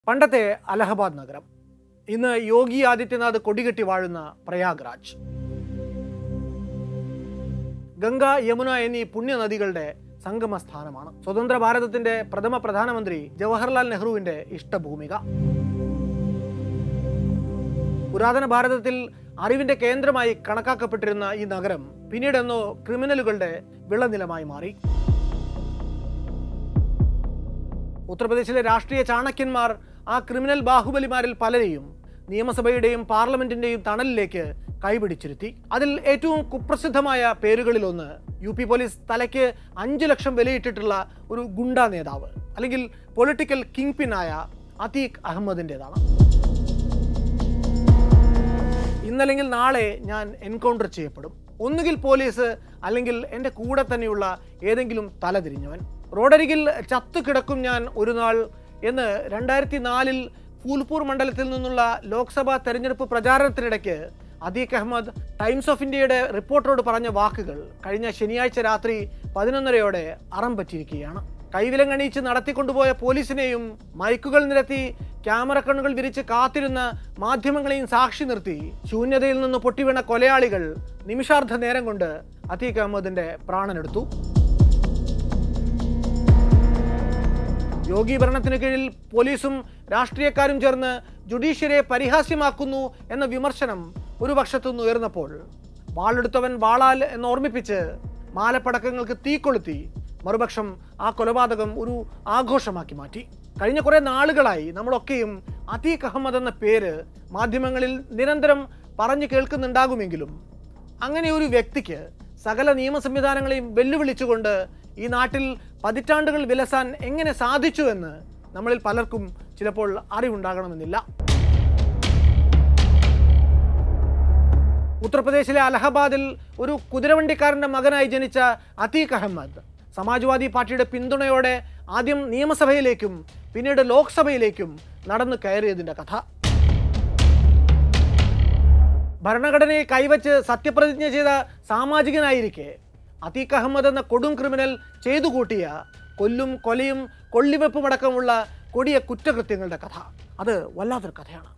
പണ്ടത്തെ അലഹബാദ് നഗരം ഇന്ന് യോഗി ആദിത്യനാഥ് കൊടികെട്ടി വാഴുന്ന പ്രയാഗ്രാജ് ഗംഗ യമുന എന്നീ പുണ്യനദികളുടെ സംഗമ സ്ഥാനമാണ് സ്വതന്ത്ര ഭാരതത്തിന്റെ പ്രഥമ പ്രധാനമന്ത്രി ജവഹർലാൽ നെഹ്റുവിന്റെ ഇഷ്ടഭൂമിക പുരാതന ഭാരതത്തിൽ അറിവിന്റെ കേന്ദ്രമായി കണക്കാക്കപ്പെട്ടിരുന്ന ഈ നഗരം പിന്നീടെന്നോ ക്രിമിനലുകളുടെ വിളനിലമായി മാറി ഉത്തർപ്രദേശിലെ രാഷ്ട്രീയ ചാണക്യന്മാർ ആ ക്രിമിനൽ ബാഹുബലിമാരിൽ പലരെയും നിയമസഭയുടെയും പാർലമെന്റിന്റെയും തണലിലേക്ക് കൈപിടിച്ചിരുത്തി അതിൽ ഏറ്റവും കുപ്രസിദ്ധമായ പേരുകളിലൊന്ന് യു പി പോലീസ് തലയ്ക്ക് അഞ്ചു ലക്ഷം വിലയിട്ടിട്ടുള്ള ഒരു ഗുണ്ട നേതാവ് അല്ലെങ്കിൽ പൊളിറ്റിക്കൽ കിങ് പിന്നായ അതീഖ് അഹമ്മദിൻ്റെതാണ് ഇന്നല്ലെങ്കിൽ നാളെ ഞാൻ എൻകൗണ്ടർ ചെയ്യപ്പെടും ഒന്നുകിൽ പോലീസ് അല്ലെങ്കിൽ എൻ്റെ കൂടെ തന്നെയുള്ള ഏതെങ്കിലും തലതിരിഞ്ഞവൻ റോഡരികിൽ ചത്തു കിടക്കും ഞാൻ ഒരു നാൾ എന്ന് രണ്ടായിരത്തി നാലിൽ ഫൂൽപൂർ മണ്ഡലത്തിൽ നിന്നുള്ള ലോക്സഭാ തെരഞ്ഞെടുപ്പ് പ്രചാരണത്തിനിടയ്ക്ക് അദീഖ് അഹമ്മദ് ടൈംസ് ഓഫ് ഇന്ത്യയുടെ റിപ്പോർട്ടറോട് പറഞ്ഞ വാക്കുകൾ കഴിഞ്ഞ ശനിയാഴ്ച രാത്രി പതിനൊന്നരയോടെ അറം പറ്റിയിരിക്കുകയാണ് കൈവിലങ്ങണീച്ച് നടത്തിക്കൊണ്ടുപോയ പോലീസിനെയും മൈക്കുകൾ നിരത്തി ക്യാമറ കണ്ണുകൾ വിരിച്ച് കാത്തിരുന്ന മാധ്യമങ്ങളെയും സാക്ഷി നിർത്തി ശൂന്യതയിൽ നിന്ന് പൊട്ടിവീണ കൊലയാളികൾ നിമിഷാർദ്ധ നേരം കൊണ്ട് അത്തീഖ് അഹമ്മദിന്റെ പ്രാണനെടുത്തു യോഗി ഭരണത്തിന് കീഴിൽ പോലീസും രാഷ്ട്രീയക്കാരും ചേർന്ന് ജുഡീഷ്യറിയെ പരിഹാസ്യമാക്കുന്നു എന്ന വിമർശനം ഒരു പക്ഷത്തുനിന്ന് ഉയർന്നപ്പോൾ വാളെടുത്തവൻ വാളാൽ എന്ന് ഓർമ്മിപ്പിച്ച് മാലപ്പടക്കങ്ങൾക്ക് തീ കൊളുത്തി മറുപക്ഷം ആ കൊലപാതകം ഒരു ആഘോഷമാക്കി മാറ്റി കഴിഞ്ഞ കുറേ നാളുകളായി നമ്മളൊക്കെയും അതീഖ് അഹമ്മദ് എന്ന പേര് മാധ്യമങ്ങളിൽ നിരന്തരം പറഞ്ഞു കേൾക്കുന്നുണ്ടാകുമെങ്കിലും അങ്ങനെ ഒരു വ്യക്തിക്ക് സകല നിയമ സംവിധാനങ്ങളെയും വെല്ലുവിളിച്ചുകൊണ്ട് ഈ നാട്ടിൽ പതിറ്റാണ്ടുകൾ വിലസാൻ എങ്ങനെ സാധിച്ചു എന്ന് നമ്മളിൽ പലർക്കും ചിലപ്പോൾ അറിവുണ്ടാകണമെന്നില്ല ഉത്തർപ്രദേശിലെ അലഹബാദിൽ ഒരു കുതിരവണ്ടിക്കാരൻ്റെ മകനായി ജനിച്ച അതീഖ് അഹമ്മദ് സമാജ്വാദി പാർട്ടിയുടെ പിന്തുണയോടെ ആദ്യം നിയമസഭയിലേക്കും പിന്നീട് ലോക്സഭയിലേക്കും നടന്നു കയറിയതിൻ്റെ കഥ ഭരണഘടനയെ കൈവച്ച് സത്യപ്രതിജ്ഞ ചെയ്ത സാമാജികനായിരിക്കെ അതീഖ് അഹമ്മദ് എന്ന കൊടും ക്രിമിനൽ ചെയ്തു കൂട്ടിയ കൊല്ലും കൊലയും കൊള്ളിവെപ്പുമടക്കമുള്ള കൊടിയ കുറ്റകൃത്യങ്ങളുടെ കഥ അത് വല്ലാത്തൊരു കഥയാണ്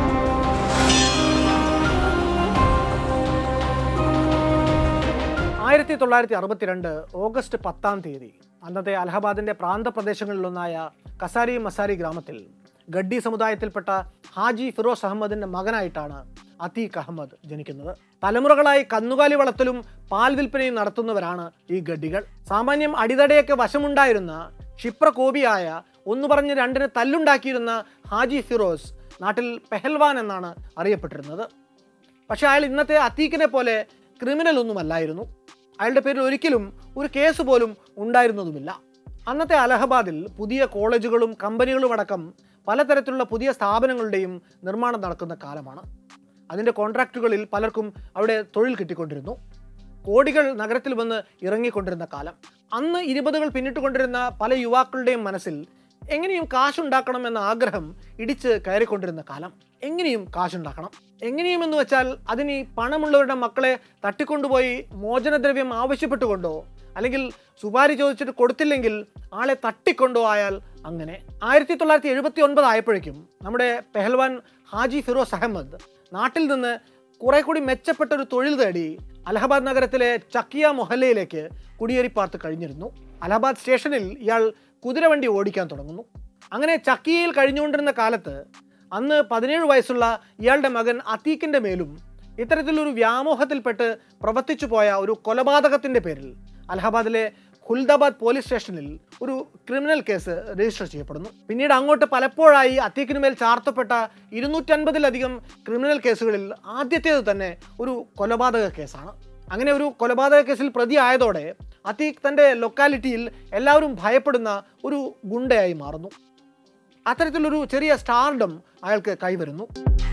ആയിരത്തി തൊള്ളായിരത്തി അറുപത്തിരണ്ട് ഓഗസ്റ്റ് പത്താം തീയതി അന്നത്തെ അലഹബാദിന്റെ പ്രാന്തപ്രദേശങ്ങളിലൊന്നായ കസാരി മസാരി ഗ്രാമത്തിൽ ഗഡ്ഡി സമുദായത്തിൽപ്പെട്ട ഹാജി ഫിറോസ് അഹമ്മദിന്റെ മകനായിട്ടാണ് അതീഖ് അഹമ്മദ് ജനിക്കുന്നത് തലമുറകളായി കന്നുകാലി വളർത്തലും പാൽ വിൽപ്പനയും നടത്തുന്നവരാണ് ഈ ഗഡ്ഡികൾ സാമാന്യം അടിതടയൊക്കെ വശമുണ്ടായിരുന്ന ക്ഷിപ്രകോപിയായ ഒന്നു പറഞ്ഞ് രണ്ടിന് തല്ലുണ്ടാക്കിയിരുന്ന ഹാജി ഫിറോസ് നാട്ടിൽ പെഹൽവാൻ എന്നാണ് അറിയപ്പെട്ടിരുന്നത് പക്ഷേ അയാൾ ഇന്നത്തെ അത്തീഖിനെ പോലെ ക്രിമിനൽ ഒന്നുമല്ലായിരുന്നു അയാളുടെ പേരിൽ ഒരിക്കലും ഒരു കേസ് പോലും ഉണ്ടായിരുന്നതുമില്ല അന്നത്തെ അലഹബാദിൽ പുതിയ കോളേജുകളും കമ്പനികളും അടക്കം പലതരത്തിലുള്ള പുതിയ സ്ഥാപനങ്ങളുടെയും നിർമ്മാണം നടക്കുന്ന കാലമാണ് അതിൻ്റെ കോൺട്രാക്റ്റുകളിൽ പലർക്കും അവിടെ തൊഴിൽ കിട്ടിക്കൊണ്ടിരുന്നു കോടികൾ നഗരത്തിൽ വന്ന് ഇറങ്ങിക്കൊണ്ടിരുന്ന കാലം അന്ന് ഇരുപതുകൾ പിന്നിട്ടുകൊണ്ടിരുന്ന പല യുവാക്കളുടെയും മനസ്സിൽ എങ്ങനെയും കാശുണ്ടാക്കണം എന്ന ആഗ്രഹം ഇടിച്ച് കയറിക്കൊണ്ടിരുന്ന കാലം എങ്ങനെയും കാശുണ്ടാക്കണം എങ്ങനെയും എന്ന് വെച്ചാൽ അതിന് ഈ പണമുള്ളവരുടെ മക്കളെ തട്ടിക്കൊണ്ടുപോയി മോചനദ്രവ്യം ആവശ്യപ്പെട്ടുകൊണ്ടോ അല്ലെങ്കിൽ സുപാരി ചോദിച്ചിട്ട് കൊടുത്തില്ലെങ്കിൽ ആളെ തട്ടിക്കൊണ്ടോ ആയാൽ അങ്ങനെ ആയിരത്തി തൊള്ളായിരത്തി എഴുപത്തി ഒൻപത് ആയപ്പോഴേക്കും നമ്മുടെ പെഹൽവാൻ ഹാജി ഫിറോസ് അഹമ്മദ് നാട്ടിൽ നിന്ന് കുറെ കൂടി മെച്ചപ്പെട്ട ഒരു തൊഴിൽ തേടി അലഹബാദ് നഗരത്തിലെ ചക്കിയ മൊഹല്ലയിലേക്ക് കുടിയേറി പാർത്ത് കഴിഞ്ഞിരുന്നു അലഹബാദ് സ്റ്റേഷനിൽ ഇയാൾ കുതിരവണ്ടി ഓടിക്കാൻ തുടങ്ങുന്നു അങ്ങനെ ചക്കിയയിൽ കഴിഞ്ഞുകൊണ്ടിരുന്ന കാലത്ത് അന്ന് പതിനേഴ് വയസ്സുള്ള ഇയാളുടെ മകൻ അത്തീഖിൻ്റെ മേലും ഇത്തരത്തിലൊരു വ്യാമോഹത്തിൽപ്പെട്ട് പ്രവർത്തിച്ചു പോയ ഒരു കൊലപാതകത്തിൻ്റെ പേരിൽ അലഹബാദിലെ ഖുൽദാബാദ് പോലീസ് സ്റ്റേഷനിൽ ഒരു ക്രിമിനൽ കേസ് രജിസ്റ്റർ ചെയ്യപ്പെടുന്നു പിന്നീട് അങ്ങോട്ട് പലപ്പോഴായി അത്തീഖിന് മേൽ ചാർത്തപ്പെട്ട ഇരുന്നൂറ്റൻപതിലധികം ക്രിമിനൽ കേസുകളിൽ ആദ്യത്തേത് തന്നെ ഒരു കൊലപാതക കേസാണ് അങ്ങനെ ഒരു കൊലപാതക കേസിൽ പ്രതിയായതോടെ അത്തീഖ് തൻ്റെ ലൊക്കാലിറ്റിയിൽ എല്ലാവരും ഭയപ്പെടുന്ന ഒരു ഗുണ്ടയായി മാറുന്നു അത്തരത്തിലൊരു ചെറിയ സ്റ്റാർഡം അയാൾക്ക് കൈവരുന്നു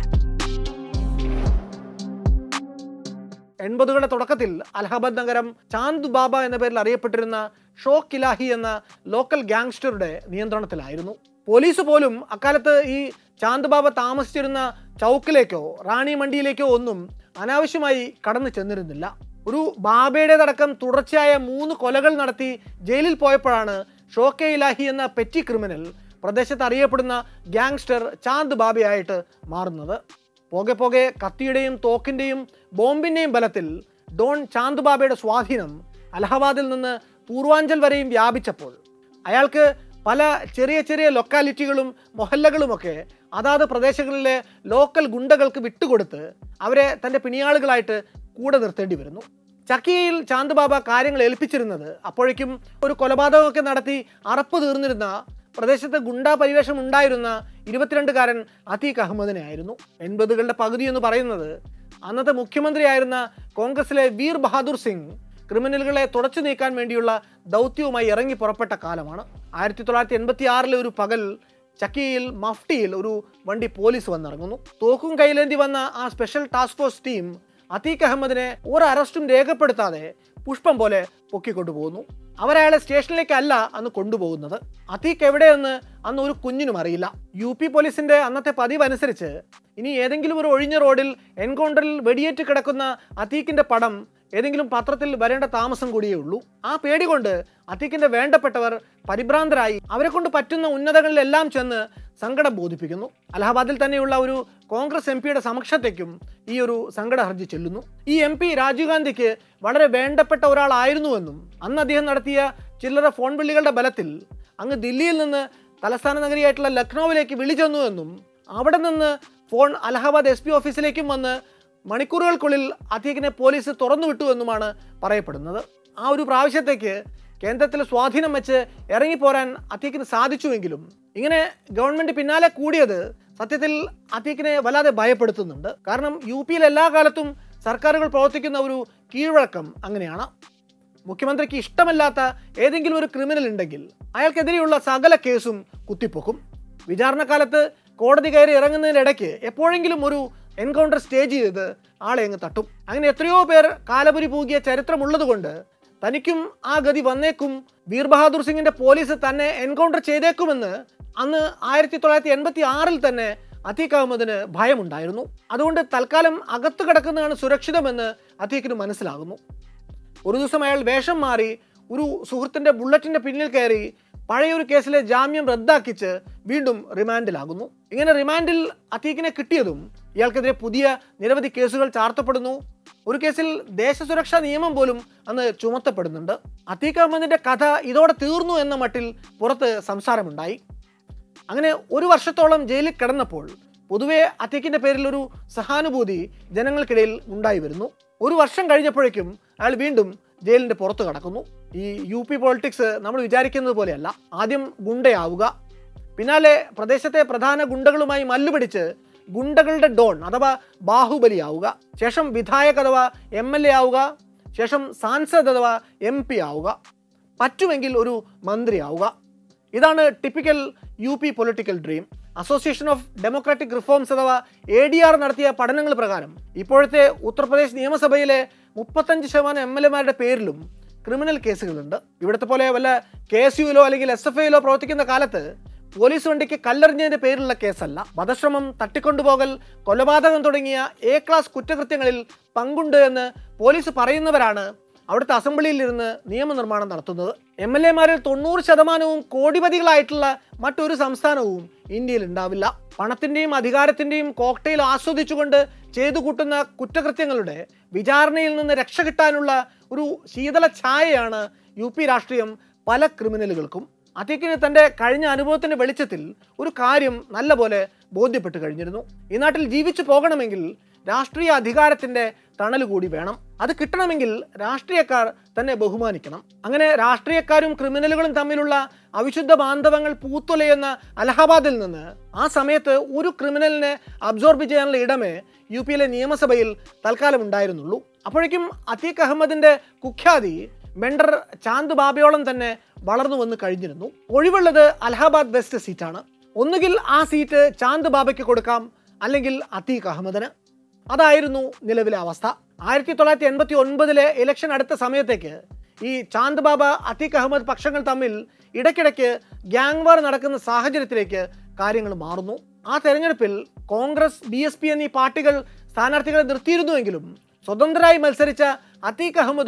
എൺപതുകളുടെ തുടക്കത്തിൽ അലഹബാദ് നഗരം ചാന്ദ് ബാബ എന്ന പേരിൽ അറിയപ്പെട്ടിരുന്ന ഷോക്ക് ഇലാഹി എന്ന ലോക്കൽ ഗാങ്സ്റ്ററുടെ നിയന്ത്രണത്തിലായിരുന്നു പോലീസ് പോലും അക്കാലത്ത് ഈ ചാന്ദ് ബാബ താമസിച്ചിരുന്ന ചൗക്കിലേക്കോ റാണി മണ്ടിയിലേക്കോ ഒന്നും അനാവശ്യമായി കടന്നു ചെന്നിരുന്നില്ല ഒരു ബാബയുടേതടക്കം തുടർച്ചയായ മൂന്ന് കൊലകൾ നടത്തി ജയിലിൽ പോയപ്പോഴാണ് ഷോക്കെ ഇലാഹി എന്ന പെറ്റി ക്രിമിനൽ പ്രദേശത്ത് അറിയപ്പെടുന്ന ഗ്യാങ്സ്റ്റർ ചാന്ദ് ബാബയായിട്ട് മാറുന്നത് പോകെ പോകെ കത്തിയുടെയും തോക്കിൻ്റെയും ബോംബിൻ്റെയും ബലത്തിൽ ഡോൺ ചാന്ദ് ബാബയുടെ സ്വാധീനം അലഹബാദിൽ നിന്ന് പൂർവാഞ്ചൽ വരെയും വ്യാപിച്ചപ്പോൾ അയാൾക്ക് പല ചെറിയ ചെറിയ ലൊക്കാലിറ്റികളും മൊഹല്ലകളുമൊക്കെ അതാത് പ്രദേശങ്ങളിലെ ലോക്കൽ ഗുണ്ടകൾക്ക് വിട്ടുകൊടുത്ത് അവരെ തൻ്റെ പിണിയാളുകളായിട്ട് കൂടെ നിർത്തേണ്ടി വരുന്നു ചക്കിയിൽ ചാന്ദ് ബാബ കാര്യങ്ങൾ ഏൽപ്പിച്ചിരുന്നത് അപ്പോഴേക്കും ഒരു കൊലപാതകമൊക്കെ നടത്തി അറപ്പ് തീർന്നിരുന്ന പ്രദേശത്ത് ഗുണ്ടാ പരിവേഷം ഉണ്ടായിരുന്ന ഇരുപത്തിരണ്ടുകാരൻ അതീഖ് അഹമ്മദിനെ ആയിരുന്നു എൺപതുകളുടെ പകുതി എന്ന് പറയുന്നത് അന്നത്തെ മുഖ്യമന്ത്രിയായിരുന്ന കോൺഗ്രസിലെ വീർ ബഹാദൂർ സിംഗ് ക്രിമിനലുകളെ തുടച്ചു നീക്കാൻ വേണ്ടിയുള്ള ദൗത്യവുമായി ഇറങ്ങി പുറപ്പെട്ട കാലമാണ് ആയിരത്തി തൊള്ളായിരത്തി എൺപത്തി ആറിലെ ഒരു പകൽ ചക്കിയിൽ മഫ്റ്റിയിൽ ഒരു വണ്ടി പോലീസ് വന്നിറങ്ങുന്നു തോക്കും കൈലേന്തി വന്ന ആ special task force team Atiq അഹമ്മദിനെ ഒരു അറസ്റ്റും രേഖപ്പെടുത്താതെ പുഷ്പം പോലെ പൊക്കിക്കൊണ്ടുപോകുന്നു അവരയാളെ സ്റ്റേഷനിലേക്കല്ല അന്ന് കൊണ്ടുപോകുന്നത് അതീഖ് എവിടെയെന്ന് അന്ന് ഒരു കുഞ്ഞിനും അറിയില്ല യു പി പോലീസിന്റെ അന്നത്തെ പതിവ് അനുസരിച്ച് ഇനി ഏതെങ്കിലും ഒരു ഒഴിഞ്ഞ റോഡിൽ എൻകൗണ്ടറിൽ വെടിയേറ്റ് കിടക്കുന്ന അതീഖിന്റെ പടം ഏതെങ്കിലും പത്രത്തിൽ വരേണ്ട താമസം കൂടിയേ ഉള്ളൂ ആ പേടി കൊണ്ട് അതീഖിന്റെ വേണ്ടപ്പെട്ടവർ പരിഭ്രാന്തരായി അവരെ കൊണ്ട് പറ്റുന്ന ഉന്നതങ്ങളിലെല്ലാം ചെന്ന് സങ്കടം ബോധിപ്പിക്കുന്നു അലഹബാദിൽ തന്നെയുള്ള ഒരു കോൺഗ്രസ് എം പിയുടെ സമക്ഷത്തേക്കും ഈ ഒരു സങ്കട ഹർജി ചെല്ലുന്നു ഈ എം പി രാജീവ് ഗാന്ധിക്ക് വളരെ വേണ്ടപ്പെട്ട ഒരാളായിരുന്നുവെന്നും അന്ന് അദ്ദേഹം നടത്തിയ ചില്ലറ ഫോൺ വിളികളുടെ ബലത്തിൽ അങ്ങ് ദില്ലിയിൽ നിന്ന് തലസ്ഥാന നഗരിയായിട്ടുള്ള ലക്നൌവിലേക്ക് വിളി ചെന്നുവെന്നും അവിടെ നിന്ന് ഫോൺ അലഹബാദ് എസ് പി ഓഫീസിലേക്കും വന്ന് മണിക്കൂറുകൾക്കുള്ളിൽ അത്തീഖിനെ പോലീസ് തുറന്നുവിട്ടു എന്നുമാണ് പറയപ്പെടുന്നത് ആ ഒരു പ്രാവശ്യത്തേക്ക് കേന്ദ്രത്തിൽ സ്വാധീനം വെച്ച് ഇറങ്ങിപ്പോരാൻ അത്തീഖിന് സാധിച്ചുവെങ്കിലും ഇങ്ങനെ ഗവൺമെന്റ് പിന്നാലെ കൂടിയത് സത്യത്തിൽ അത്തീഖിനെ വല്ലാതെ ഭയപ്പെടുത്തുന്നുണ്ട് കാരണം യു പിയിൽ എല്ലാ കാലത്തും സർക്കാരുകൾ പ്രവർത്തിക്കുന്ന ഒരു കീഴ്വഴക്കം അങ്ങനെയാണ് മുഖ്യമന്ത്രിക്ക് ഇഷ്ടമല്ലാത്ത ഏതെങ്കിലും ഒരു ക്രിമിനൽ ഉണ്ടെങ്കിൽ അയാൾക്കെതിരെയുള്ള സകല കേസും കുത്തിപ്പൊക്കും വിചാരണക്കാലത്ത് കോടതി കയറി ഇറങ്ങുന്നതിനിടയ്ക്ക് എപ്പോഴെങ്കിലും ഒരു എൻകൗണ്ടർ സ്റ്റേജ് ചെയ്ത് ആളെ അങ്ങ് തട്ടും അങ്ങനെ എത്രയോ പേർ കാലപുരി പൂകിയ ചരിത്രമുള്ളതുകൊണ്ട് തനിക്കും ആ ഗതി വന്നേക്കും വീർ ബഹാദൂർ സിംഗിന്റെ പോലീസ് തന്നെ എൻകൗണ്ടർ ചെയ്തേക്കുമെന്ന് അന്ന് ആയിരത്തി തൊള്ളായിരത്തി എൺപത്തി ആറിൽ തന്നെ അത്തീഖ് അഹമ്മദിന് ഭയമുണ്ടായിരുന്നു അതുകൊണ്ട് തൽക്കാലം അകത്ത് കിടക്കുന്നതാണ് സുരക്ഷിതമെന്ന് അത്തീഖിന് മനസ്സിലാകുന്നു ഒരു ദിവസം അയാൾ വേഷം മാറി ഒരു സുഹൃത്തിൻ്റെ ബുള്ളറ്റിൻ്റെ പിന്നിൽ കയറി പഴയൊരു കേസിലെ ജാമ്യം റദ്ദാക്കിച്ച് വീണ്ടും റിമാൻഡിലാകുന്നു ഇങ്ങനെ റിമാൻഡിൽ അത്തീഖിനെ കിട്ടിയതും ഇയാൾക്കെതിരെ പുതിയ നിരവധി കേസുകൾ ചാർത്തപ്പെടുന്നു ഒരു കേസിൽ ദേശസുരക്ഷാ നിയമം പോലും അന്ന് ചുമത്തപ്പെടുന്നുണ്ട് അത്തീഖ് അഹമ്മദിന്റെ കഥ ഇതോടെ തീർന്നു എന്ന മട്ടിൽ പുറത്ത് സംസാരമുണ്ടായി അങ്ങനെ ഒരു വർഷത്തോളം ജയിലിൽ കിടന്നപ്പോൾ പൊതുവെ അത്തീഖിന്റെ പേരിൽ ഒരു സഹാനുഭൂതി ജനങ്ങൾക്കിടയിൽ ഉണ്ടായി വരുന്നു ഒരു വർഷം കഴിഞ്ഞപ്പോഴേക്കും അയാൾ വീണ്ടും ജയിലിന്റെ പുറത്ത് കടക്കുന്നു ഈ യു പി പൊളിറ്റിക്സ് നമ്മൾ വിചാരിക്കുന്നത് പോലെയല്ല ആദ്യം ഗുണ്ടയാവുക പിന്നാലെ പ്രദേശത്തെ പ്രധാന ഗുണ്ടകളുമായി മല്ലുപിടിച്ച് ഗുണ്ടകളുടെ ഡോൺ അഥവാ ബാഹുബലിയാവുക ശേഷം വിധായക് അഥവാ എം എൽ എ ആവുക ശേഷം സാൻസദ് അഥവാ എം പി ആവുക പറ്റുമെങ്കിൽ ഒരു മന്ത്രിയാവുക ഇതാണ് typical U P political dream association of democratic reforms അഥവാ എ ഡി ആർ നടത്തിയ പഠനങ്ങൾ പ്രകാരം ഇപ്പോഴത്തെ ഉത്തർപ്രദേശ് നിയമസഭയിലെ മുപ്പത്തഞ്ച് ശതമാനം എം എൽ എമാരുടെ പേരിലും ക്രിമിനൽ കേസുകളുണ്ട് ഇവിടുത്തെ പോലെ വല്ല കെ എസ് യുയിലോ അല്ലെങ്കിൽ എസ് എഫ് ഐയിലോ പ്രവർത്തിക്കുന്ന കാലത്ത് പോലീസ് വണ്ടിക്ക് കല്ലെറിഞ്ഞതിന്റെ പേരിലുള്ള കേസല്ല വധശ്രമം തട്ടിക്കൊണ്ടുപോകൽ കൊലപാതകം തുടങ്ങിയ എ ക്ലാസ് കുറ്റകൃത്യങ്ങളിൽ പങ്കുണ്ട് എന്ന് പോലീസ് പറയുന്നവരാണ് അവിടുത്തെ അസംബ്ലിയിൽ ഇരുന്ന് നിയമനിർമ്മാണം നടത്തുന്നത് എം എൽ എമാരിൽ തൊണ്ണൂറ് ശതമാനവും കോടിപതികളായിട്ടുള്ള മറ്റൊരു സംസ്ഥാനവും ഇന്ത്യയിൽ ഉണ്ടാവില്ല പണത്തിന്റെയും അധികാരത്തിന്റെയും കോക്ടെയിൽ ആസ്വദിച്ചുകൊണ്ട് ചെയ്തു കൂട്ടുന്ന കുറ്റകൃത്യങ്ങളുടെ വിചാരണയിൽ നിന്ന് രക്ഷ കിട്ടാനുള്ള ഒരു ശീതള ഛായയാണ് യു പി രാഷ്ട്രീയം പല ക്രിമിനലുകൾക്കും അത്തീക്കിന് തൻ്റെ കഴിഞ്ഞ അനുഭവത്തിൻ്റെ വെളിച്ചത്തിൽ ഒരു കാര്യം നല്ലപോലെ ബോധ്യപ്പെട്ട് കഴിഞ്ഞിരുന്നു ഈ നാട്ടിൽ ജീവിച്ചു പോകണമെങ്കിൽ രാഷ്ട്രീയ അധികാരത്തിൻ്റെ തണൽ കൂടി വേണം അത് കിട്ടണമെങ്കിൽ രാഷ്ട്രീയക്കാർ തന്നെ ബഹുമാനിക്കണം അങ്ങനെ രാഷ്ട്രീയക്കാരും ക്രിമിനലുകളും തമ്മിലുള്ള അവിശുദ്ധ ബാന്ധവങ്ങൾ പൂത്തുലയുന്ന അലഹബാദിൽ നിന്ന് ആ സമയത്ത് ഒരു ക്രിമിനലിനെ അബ്സോർബ് ചെയ്യാനുള്ള ഇടമേ യു പിയിലെ നിയമസഭയിൽ തൽക്കാലം ഉണ്ടായിരുന്നുള്ളൂ അപ്പോഴേക്കും അത്തീഖ് അഹമ്മദിന്റെ കുഖ്യാതി മെൻഡർ ചാന്ദ് ബാബയോളം തന്നെ വളർന്നു വന്ന് കഴിഞ്ഞിരുന്നു ഒഴിവുള്ളത് അലഹബാദ് വെസ്റ്റ് സീറ്റാണ് ഒന്നുകിൽ ആ സീറ്റ് ചാന്ദ് ബാബയ്ക്ക് കൊടുക്കാം അല്ലെങ്കിൽ അത്തീഖ് അഹമ്മദിന് അതായിരുന്നു നിലവിലെ അവസ്ഥ ആയിരത്തി തൊള്ളായിരത്തി എൺപത്തി ഒൻപതിലെ ഇലക്ഷൻ അടുത്ത സമയത്തേക്ക് ഈ ചാന്ദ് ബാബ അത്തീഖ് അഹമ്മദ് പക്ഷങ്ങൾ തമ്മിൽ ഇടയ്ക്കിടയ്ക്ക് ഗ്യാങ് വാർ നടക്കുന്ന സാഹചര്യത്തിലേക്ക് കാര്യങ്ങൾ മാറുന്നു ആ തെരഞ്ഞെടുപ്പിൽ കോൺഗ്രസ് ബി എസ് പി എന്നീ പാർട്ടികൾ സ്ഥാനാർത്ഥികളെ നിർത്തിയിരുന്നുവെങ്കിലും സ്വതന്ത്രരായി മത്സരിച്ച അത്തീഖ് അഹമ്മദും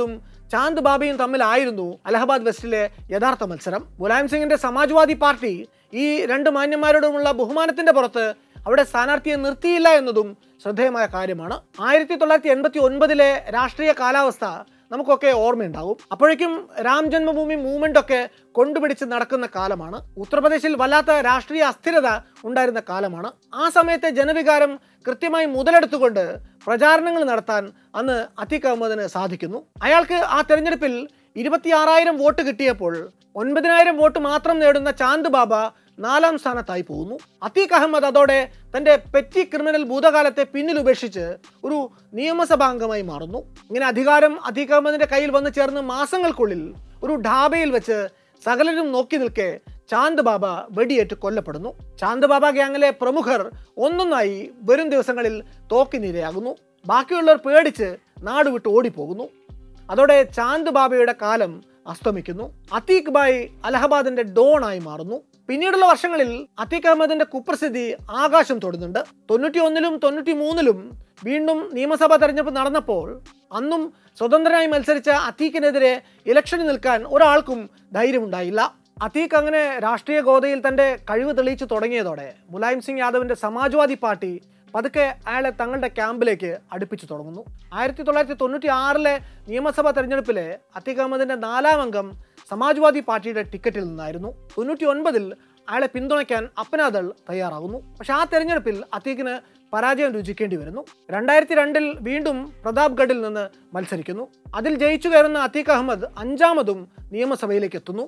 ചാന്ദ് ബാബയും തമ്മിലായിരുന്നു അലഹബാദ് വെസ്റ്റിലെ യഥാർത്ഥ മത്സരം മുലായം സിംഗിന്റെ സമാജ്വാദി പാർട്ടി ഈ രണ്ട് മാന്യന്മാരോടുമുള്ള ബഹുമാനത്തിന്റെ പുറത്ത് അവിടെ സ്ഥാനാർത്ഥിയെ നിർത്തിയില്ല എന്നതും ശ്രദ്ധേയമായ കാര്യമാണ് ആയിരത്തി തൊള്ളായിരത്തി എൺപത്തി ഒൻപതിലെ രാഷ്ട്രീയ കാലാവസ്ഥ നമുക്കൊക്കെ ഓർമ്മയുണ്ടാവും അപ്പോഴേക്കും രാം ജന്മഭൂമി മൂവ്മെന്റ് ഒക്കെ കൊണ്ടുപിടിച്ച് നടക്കുന്ന കാലമാണ് ഉത്തർപ്രദേശിൽ വല്ലാത്ത രാഷ്ട്രീയ അസ്ഥിരത ഉണ്ടായിരുന്ന കാലമാണ് ആ സമയത്തെ ജനവികാരം കൃത്യമായി മുതലെടുത്തുകൊണ്ട് പ്രചാരണങ്ങൾ നടത്താൻ അന്ന് അത്തീഖ് അഹമ്മദിന് സാധിക്കുന്നു അയാൾക്ക് ആ തെരഞ്ഞെടുപ്പിൽ ഇരുപത്തിയാറായിരം വോട്ട് കിട്ടിയപ്പോൾ ഒൻപതിനായിരം വോട്ട് മാത്രം നേടുന്ന ചാന്ദ് ബാബ നാലാം സ്ഥാനത്തായി പോകുന്നു അത്തീഖ് അഹമ്മദ് അതോടെ തന്റെ പെറ്റി ക്രിമിനൽ ഭൂതകാലത്തെ പിന്നിൽ ഉപേക്ഷിച്ച് ഒരു നിയമസഭാംഗമായി മാറുന്നു ഇങ്ങനെ അധികാരം അത്തീഖ് അഹമ്മദിന്റെ കയ്യിൽ വന്നു ചേർന്ന് മാസങ്ങൾക്കുള്ളിൽ ഒരു ഢാബയിൽ വെച്ച് സകലരും നോക്കി നിൽക്കെ ചാന്ദ് ബാബ വെടിയേറ്റ് കൊല്ലപ്പെടുന്നു ചാന്ദ് ബാബ ഗ്യാങ്ങിലെ പ്രമുഖർ ഒന്നൊന്നായി വരും ദിവസങ്ങളിൽ തോക്കിനിരയാകുന്നു ബാക്കിയുള്ളവർ പേടിച്ച് നാട് വിട്ട് ഓടിപ്പോകുന്നു അതോടെ ചാന്ദ് ബാബയുടെ കാലം അസ്തമിക്കുന്നു അത്തീഖ് ബായ് അലഹബാദിന്റെ ഡോൺ ആയി മാറുന്നു പിന്നീടുള്ള വർഷങ്ങളിൽ അത്തീഖ് അഹമ്മദിന്റെ കുപ്രസിദ്ധി ആകാശം തൊടുന്നുണ്ട് തൊണ്ണൂറ്റി ഒന്നിലും തൊണ്ണൂറ്റി മൂന്നിലും വീണ്ടും നിയമസഭാ തെരഞ്ഞെടുപ്പ് നടന്നപ്പോൾ അന്നും സ്വതന്ത്രനായി മത്സരിച്ച അത്തീഖിനെതിരെ ഇലക്ഷന് നിൽക്കാൻ ഒരാൾക്കും ധൈര്യമുണ്ടായില്ല അത്തീഖ് അങ്ങനെ രാഷ്ട്രീയ ഗോതയിൽ തന്റെ കഴിവ് തെളിയിച്ചു തുടങ്ങിയതോടെ മുലായം സിംഗ് യാദവിന്റെ സമാജ്വാദി പാർട്ടി പതുക്കെ അയാളെ തങ്ങളുടെ ക്യാമ്പിലേക്ക് അടുപ്പിച്ചു തുടങ്ങുന്നു ആയിരത്തി തൊള്ളായിരത്തി തൊണ്ണൂറ്റി ആറിലെ നിയമസഭാ തെരഞ്ഞെടുപ്പിലെ അത്തീഖ് അഹമ്മദിന്റെ നാലാം അംഗം സമാജ്വാദി പാർട്ടിയുടെ ടിക്കറ്റിൽ നിന്നായിരുന്നു തൊണ്ണൂറ്റി ഒൻപതിൽ അയാളെ പിന്തുണയ്ക്കാൻ അപ്നാദൾ തയ്യാറാകുന്നു പക്ഷെ ആ തെരഞ്ഞെടുപ്പിൽ അത്തീഖിന് പരാജയം രുചിക്കേണ്ടി വരുന്നു രണ്ടായിരത്തി രണ്ടിൽ വീണ്ടും പ്രതാപ്ഗഡിൽ നിന്ന് മത്സരിക്കുന്നു അതിൽ ജയിച്ചു കയറുന്ന അത്തീഖ് അഹമ്മദ് അഞ്ചാമതും നിയമസഭയിലേക്ക് എത്തുന്നു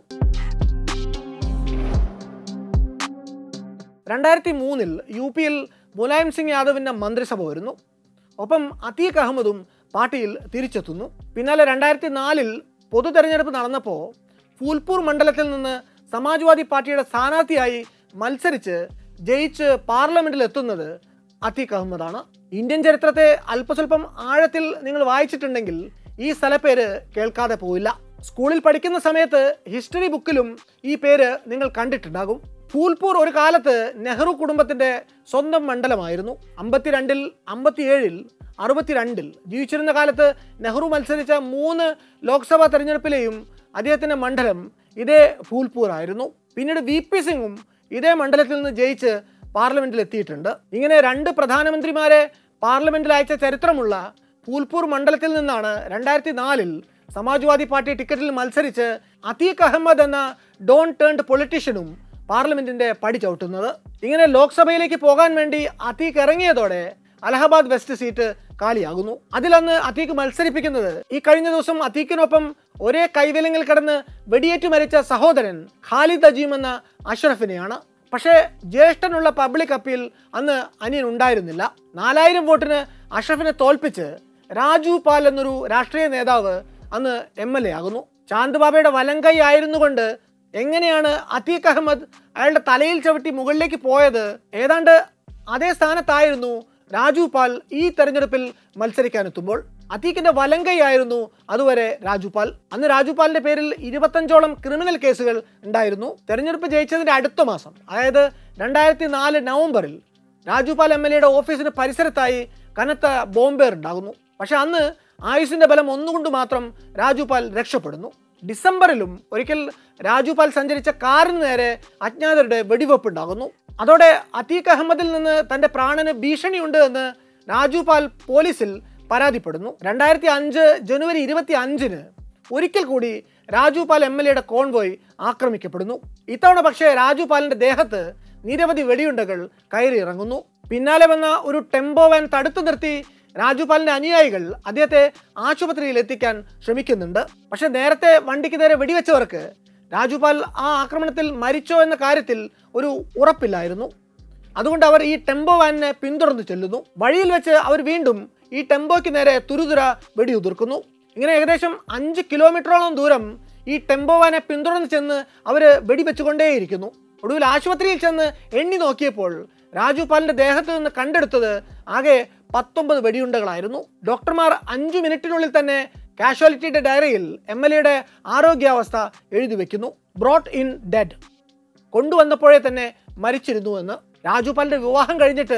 രണ്ടായിരത്തി മൂന്നിൽ യു പിയിൽ മുലായം സിംഗ് യാദവിൻ്റെ മന്ത്രിസഭ വരുന്നു ഒപ്പം അത്തീഖ് അഹമ്മദും പാർട്ടിയിൽ തിരിച്ചെത്തുന്നു പിന്നാലെ രണ്ടായിരത്തി നാലിൽ പൊതു തെരഞ്ഞെടുപ്പ് നടന്നപ്പോൾ ഫൂൽപൂർ മണ്ഡലത്തിൽ നിന്ന് സമാജ്വാദി പാർട്ടിയുടെ സ്ഥാനാർത്ഥിയായി മത്സരിച്ച് ജയിച്ച് പാർലമെന്റിൽ എത്തുന്നത് അത്തീഖ് അഹമ്മദാണ് ഇന്ത്യൻ ചരിത്രത്തെ അല്പസ്വല്പം ആഴത്തിൽ നിങ്ങൾ വായിച്ചിട്ടുണ്ടെങ്കിൽ ഈ സ്ഥലപ്പേര് കേൾക്കാതെ പോയില്ല സ്കൂളിൽ പഠിക്കുന്ന സമയത്ത് ഹിസ്റ്ററി ബുക്കിലും ഈ പേര് നിങ്ങൾ കണ്ടിട്ടുണ്ടാകും ഫൂൽപൂർ ഒരു കാലത്ത് നെഹ്റു കുടുംബത്തിന്റെ സ്വന്തം മണ്ഡലമായിരുന്നു അമ്പത്തിരണ്ടിൽ അമ്പത്തിയേഴിൽ അറുപത്തിരണ്ടിൽ ജീവിച്ചിരുന്ന കാലത്ത് നെഹ്റു മത്സരിച്ച മൂന്ന് ലോക്സഭാ തെരഞ്ഞെടുപ്പിലെയും അദ്ദേഹത്തിന്റെ മണ്ഡലം ഇതേ ഫൂൽപൂർ ആയിരുന്നു പിന്നീട് വി പി സിംഗും ഇതേ മണ്ഡലത്തിൽ നിന്ന് ജയിച്ച് പാർലമെന്റിൽ എത്തിയിട്ടുണ്ട് ഇങ്ങനെ രണ്ട് പ്രധാനമന്ത്രിമാരെ പാർലമെന്റിൽ അയച്ച ചരിത്രമുള്ള ഫൂൽപൂർ മണ്ഡലത്തിൽ നിന്നാണ് രണ്ടായിരത്തി നാലിൽ സമാജ്വാദി പാർട്ടി ടിക്കറ്റിൽ മത്സരിച്ച് അത്തീഖ് അഹമ്മദ് എന്ന ഡോൺ ടേൺഡ് പൊളിറ്റീഷ്യനും പാർലമെന്റിന്റെ പടി ചവിട്ടുന്നത് ഇങ്ങനെ ലോക്സഭയിലേക്ക് പോകാൻ വേണ്ടി അത്തീഖ് ഇറങ്ങിയതോടെ അലഹബാദ് വെസ്റ്റ് സീറ്റ് കാലിയാകുന്നു അതിലന്ന് അത്തീഖ് മത്സരിപ്പിക്കുന്നത് ഈ കഴിഞ്ഞ ദിവസം അത്തീഖിനൊപ്പം ഒരേ കൈവലങ്ങിൽ കിടന്ന് വെടിയേറ്റു മരിച്ച സഹോദരൻ ഖാലിദ് അജീം എന്ന അഷ്റഫിനെയാണ് പക്ഷേ ജ്യേഷ്ഠനുള്ള പബ്ലിക് അപ്പീൽ അന്ന് അനിയൻ ഉണ്ടായിരുന്നില്ല നാലായിരം വോട്ടിന് അഷ്റഫിനെ തോൽപ്പിച്ച് രാജു പാൽ എന്നൊരു രാഷ്ട്രീയ നേതാവ് അന്ന് എം എൽ എ ആകുന്നു ചാന്ദ് ബാബയുടെ വലങ്കൈ ആയിരുന്നുകൊണ്ട് എങ്ങനെയാണ് അത്തീഖ് അഹമ്മദ് അയാളുടെ തലയിൽ ചവിട്ടി മുകളിലേക്ക് പോയത് ഏതാണ്ട് അതേ സ്ഥാനത്തായിരുന്നു രാജു പാൽ ഈ തെരഞ്ഞെടുപ്പിൽ മത്സരിക്കാനെത്തുമ്പോൾ അത്തീഖിന്റെ വലങ്കൈ ആയിരുന്നു അതുവരെ രാജു പാൽ അന്ന് രാജു പാലിന്റെ പേരിൽ ഇരുപത്തഞ്ചോളം ക്രിമിനൽ കേസുകൾ ഉണ്ടായിരുന്നു തെരഞ്ഞെടുപ്പ് ജയിച്ചതിന്റെ അടുത്ത മാസം അതായത് രണ്ടായിരത്തി നാല് നവംബറിൽ രാജുപാൽ എം എൽ എയുടെ ഓഫീസിന് പരിസരത്തായി കനത്ത ബോംബേർ ഉണ്ടാകുന്നു പക്ഷെ അന്ന് ആയുസിന്റെ ബലം ഒന്നുകൊണ്ട് മാത്രം രാജുപാൽ രക്ഷപ്പെടുന്നു ഡിസംബറിലും ഒരിക്കൽ രാജുപാൽ സഞ്ചരിച്ച കാറിന് നേരെ അജ്ഞാതരുടെ വെടിവെപ്പ് ഉണ്ടാകുന്നു അതോടെ അത്തീഖ് അഹമ്മദിൽ നിന്ന് തന്റെ പ്രാണന് ഭീഷണിയുണ്ട് എന്ന് രാജുപാൽ പോലീസിൽ പരാതിപ്പെടുന്നു രണ്ടായിരത്തി അഞ്ച് ജനുവരി ഇരുപത്തി അഞ്ചിന് ഒരിക്കൽ കൂടി രാജുപാൽ എം എൽ എയുടെ കോൺവോയ് ആക്രമിക്കപ്പെടുന്നു ഇത്തവണ പക്ഷേ രാജുപാലിന്റെ ദേഹത്ത് നിരവധി വെടിയുണ്ടകൾ കയറി ഇറങ്ങുന്നു പിന്നാലെ വന്ന ഒരു ടെമ്പോ വാൻ തടുത്തു നിർത്തി രാജുപാലിന്റെ അനുയായികൾ അദ്ദേഹത്തെ ആശുപത്രിയിൽ എത്തിക്കാൻ ശ്രമിക്കുന്നുണ്ട് പക്ഷെ നേരത്തെ വണ്ടിക്ക് നേരെ വെടിവെച്ചവർക്ക് രാജുപാൽ ആ ആക്രമണത്തിൽ മരിച്ചോ എന്ന കാര്യത്തിൽ ഒരു ഉറപ്പില്ലായിരുന്നു അതുകൊണ്ട് അവർ ഈ ടെമ്പോ വാനിനെ പിന്തുടർന്ന് ചെല്ലുന്നു വഴിയിൽ വെച്ച് അവർ വീണ്ടും ഈ ടെമ്പോയ്ക്ക് നേരെ തുരുതുര വെടിയുതിർക്കുന്നു ഇങ്ങനെ ഏകദേശം അഞ്ച് കിലോമീറ്ററോളം ദൂരം ഈ ടെമ്പോ വാനെ പിന്തുടർന്ന് ചെന്ന് അവർ വെടിവെച്ചുകൊണ്ടേയിരിക്കുന്നു ഒടുവിൽ ആശുപത്രിയിൽ ചെന്ന് എണ്ണി നോക്കിയപ്പോൾ രാജുപാലിന്റെ ദേഹത്ത് നിന്ന് കണ്ടെടുത്തത് ആകെ പത്തൊമ്പത് വെടിയുണ്ടകളായിരുന്നു ഡോക്ടർമാർ അഞ്ചു മിനിറ്റിനുള്ളിൽ തന്നെ കാഷ്വാലിറ്റിയുടെ ഡയറിയിൽ എം എൽ എയുടെ ആരോഗ്യാവസ്ഥ എഴുതി വെക്കുന്നു ബ്രോട്ട് ഇൻ ഡെഡ് കൊണ്ടുവന്നപ്പോഴേ തന്നെ മരിച്ചിരുന്നു എന്ന് രാജുപാലിന്റെ വിവാഹം കഴിഞ്ഞിട്ട്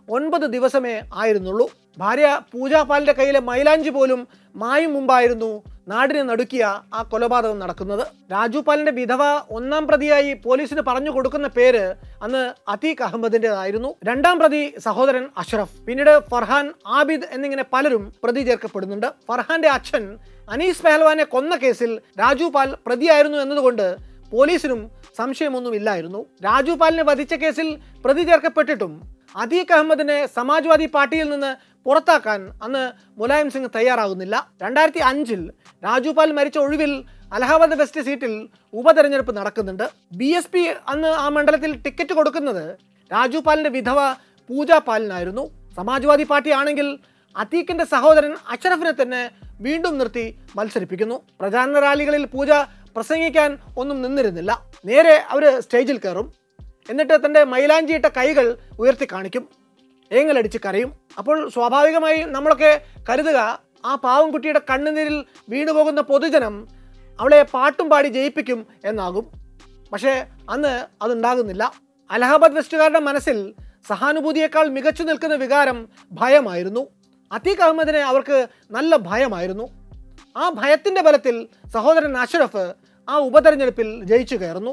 ഒൻപത് ദിവസമേ ആയിരുന്നുള്ളൂ ഭാര്യ പൂജാപാലിന്റെ കയ്യിലെ മൈലാഞ്ചി പോലും മായും മുമ്പായിരുന്നു നാടിനെ നടുക്കിയ ആ കൊലപാതകം നടക്കുന്നത് രാജു പാലിന്റെ വിധവ ഒന്നാം പ്രതിയായി പോലീസിന് പറഞ്ഞു കൊടുക്കുന്ന പേര് അന്ന് അതീഖ് അഹമ്മദിൻ്റെതായിരുന്നു രണ്ടാം പ്രതി സഹോദരൻ അഷ്റഫ് പിന്നീട് ഫർഹാൻ ആബിദ് എന്നിങ്ങനെ പലരും പ്രതി ചേർക്കപ്പെടുന്നുണ്ട് ഫർഹാന്റെ അച്ഛൻ അനീസ് പെഹൽവാനെ കൊന്ന കേസിൽ രാജു പാൽ പ്രതിയായിരുന്നു എന്നതുകൊണ്ട് പോലീസിനും സംശയമൊന്നുമില്ലായിരുന്നു രാജു പാലിനെ വധിച്ച കേസിൽ പ്രതി ചേർക്കപ്പെട്ടിട്ടും അതീഖ് അഹമ്മദിനെ സമാജ്വാദി പാർട്ടിയിൽ നിന്ന് പുറത്താക്കാൻ അന്ന് മുലായം സിംഗ് തയ്യാറാകുന്നില്ല രണ്ടായിരത്തി അഞ്ചിൽ രാജു പാൽ മരിച്ച ഒഴിവിൽ അലഹാബാദ് വെസ്റ്റ് സീറ്റിൽ ഉപതെരഞ്ഞെടുപ്പ് നടക്കുന്നുണ്ട് ബി എസ് പി അന്ന് ആ മണ്ഡലത്തിൽ ടിക്കറ്റ് കൊടുക്കുന്നത് രാജു പാലിന്റെ വിധവ പൂജ പാലിനായിരുന്നു സമാജ്വാദി പാർട്ടി ആണെങ്കിൽ അതീഖിന്റെ സഹോദരൻ അഷറഫിനെ തന്നെ വീണ്ടും നിർത്തി മത്സരിപ്പിക്കുന്നു പ്രചാരണ റാലികളിൽ പൂജ പ്രസംഗിക്കാൻ ഒന്നും നിന്നിരുന്നില്ല നേരെ അവർ സ്റ്റേജിൽ കയറും എന്നിട്ട് തൻ്റെ മൈലാഞ്ചിയിട്ട കൈകൾ ഉയർത്തി കാണിക്കും ഏങ്ങലടിച്ച് കരയും അപ്പോൾ സ്വാഭാവികമായി നമ്മളൊക്കെ കരുതുക ആ പാവം കുട്ടിയുടെ കണ്ണുനീരിൽ വീണുപോകുന്ന പൊതുജനം അവളെ പാട്ടും പാടി ജയിപ്പിക്കും എന്നാകും പക്ഷേ അന്ന് അതുണ്ടാകുന്നില്ല അലഹാബാദ് വെസ്റ്റുകാരുടെ മനസ്സിൽ സഹാനുഭൂതിയേക്കാൾ മികച്ചു നിൽക്കുന്ന വികാരം ഭയമായിരുന്നു അതീഖ് അഹമ്മദിനെ അവർക്ക് നല്ല ഭയമായിരുന്നു ആ ഭയത്തിൻ്റെ ബലത്തിൽ സഹോദരൻ അഷ്റഫ് ആ ഉപതെരഞ്ഞെടുപ്പിൽ ജയിച്ചു കയറുന്നു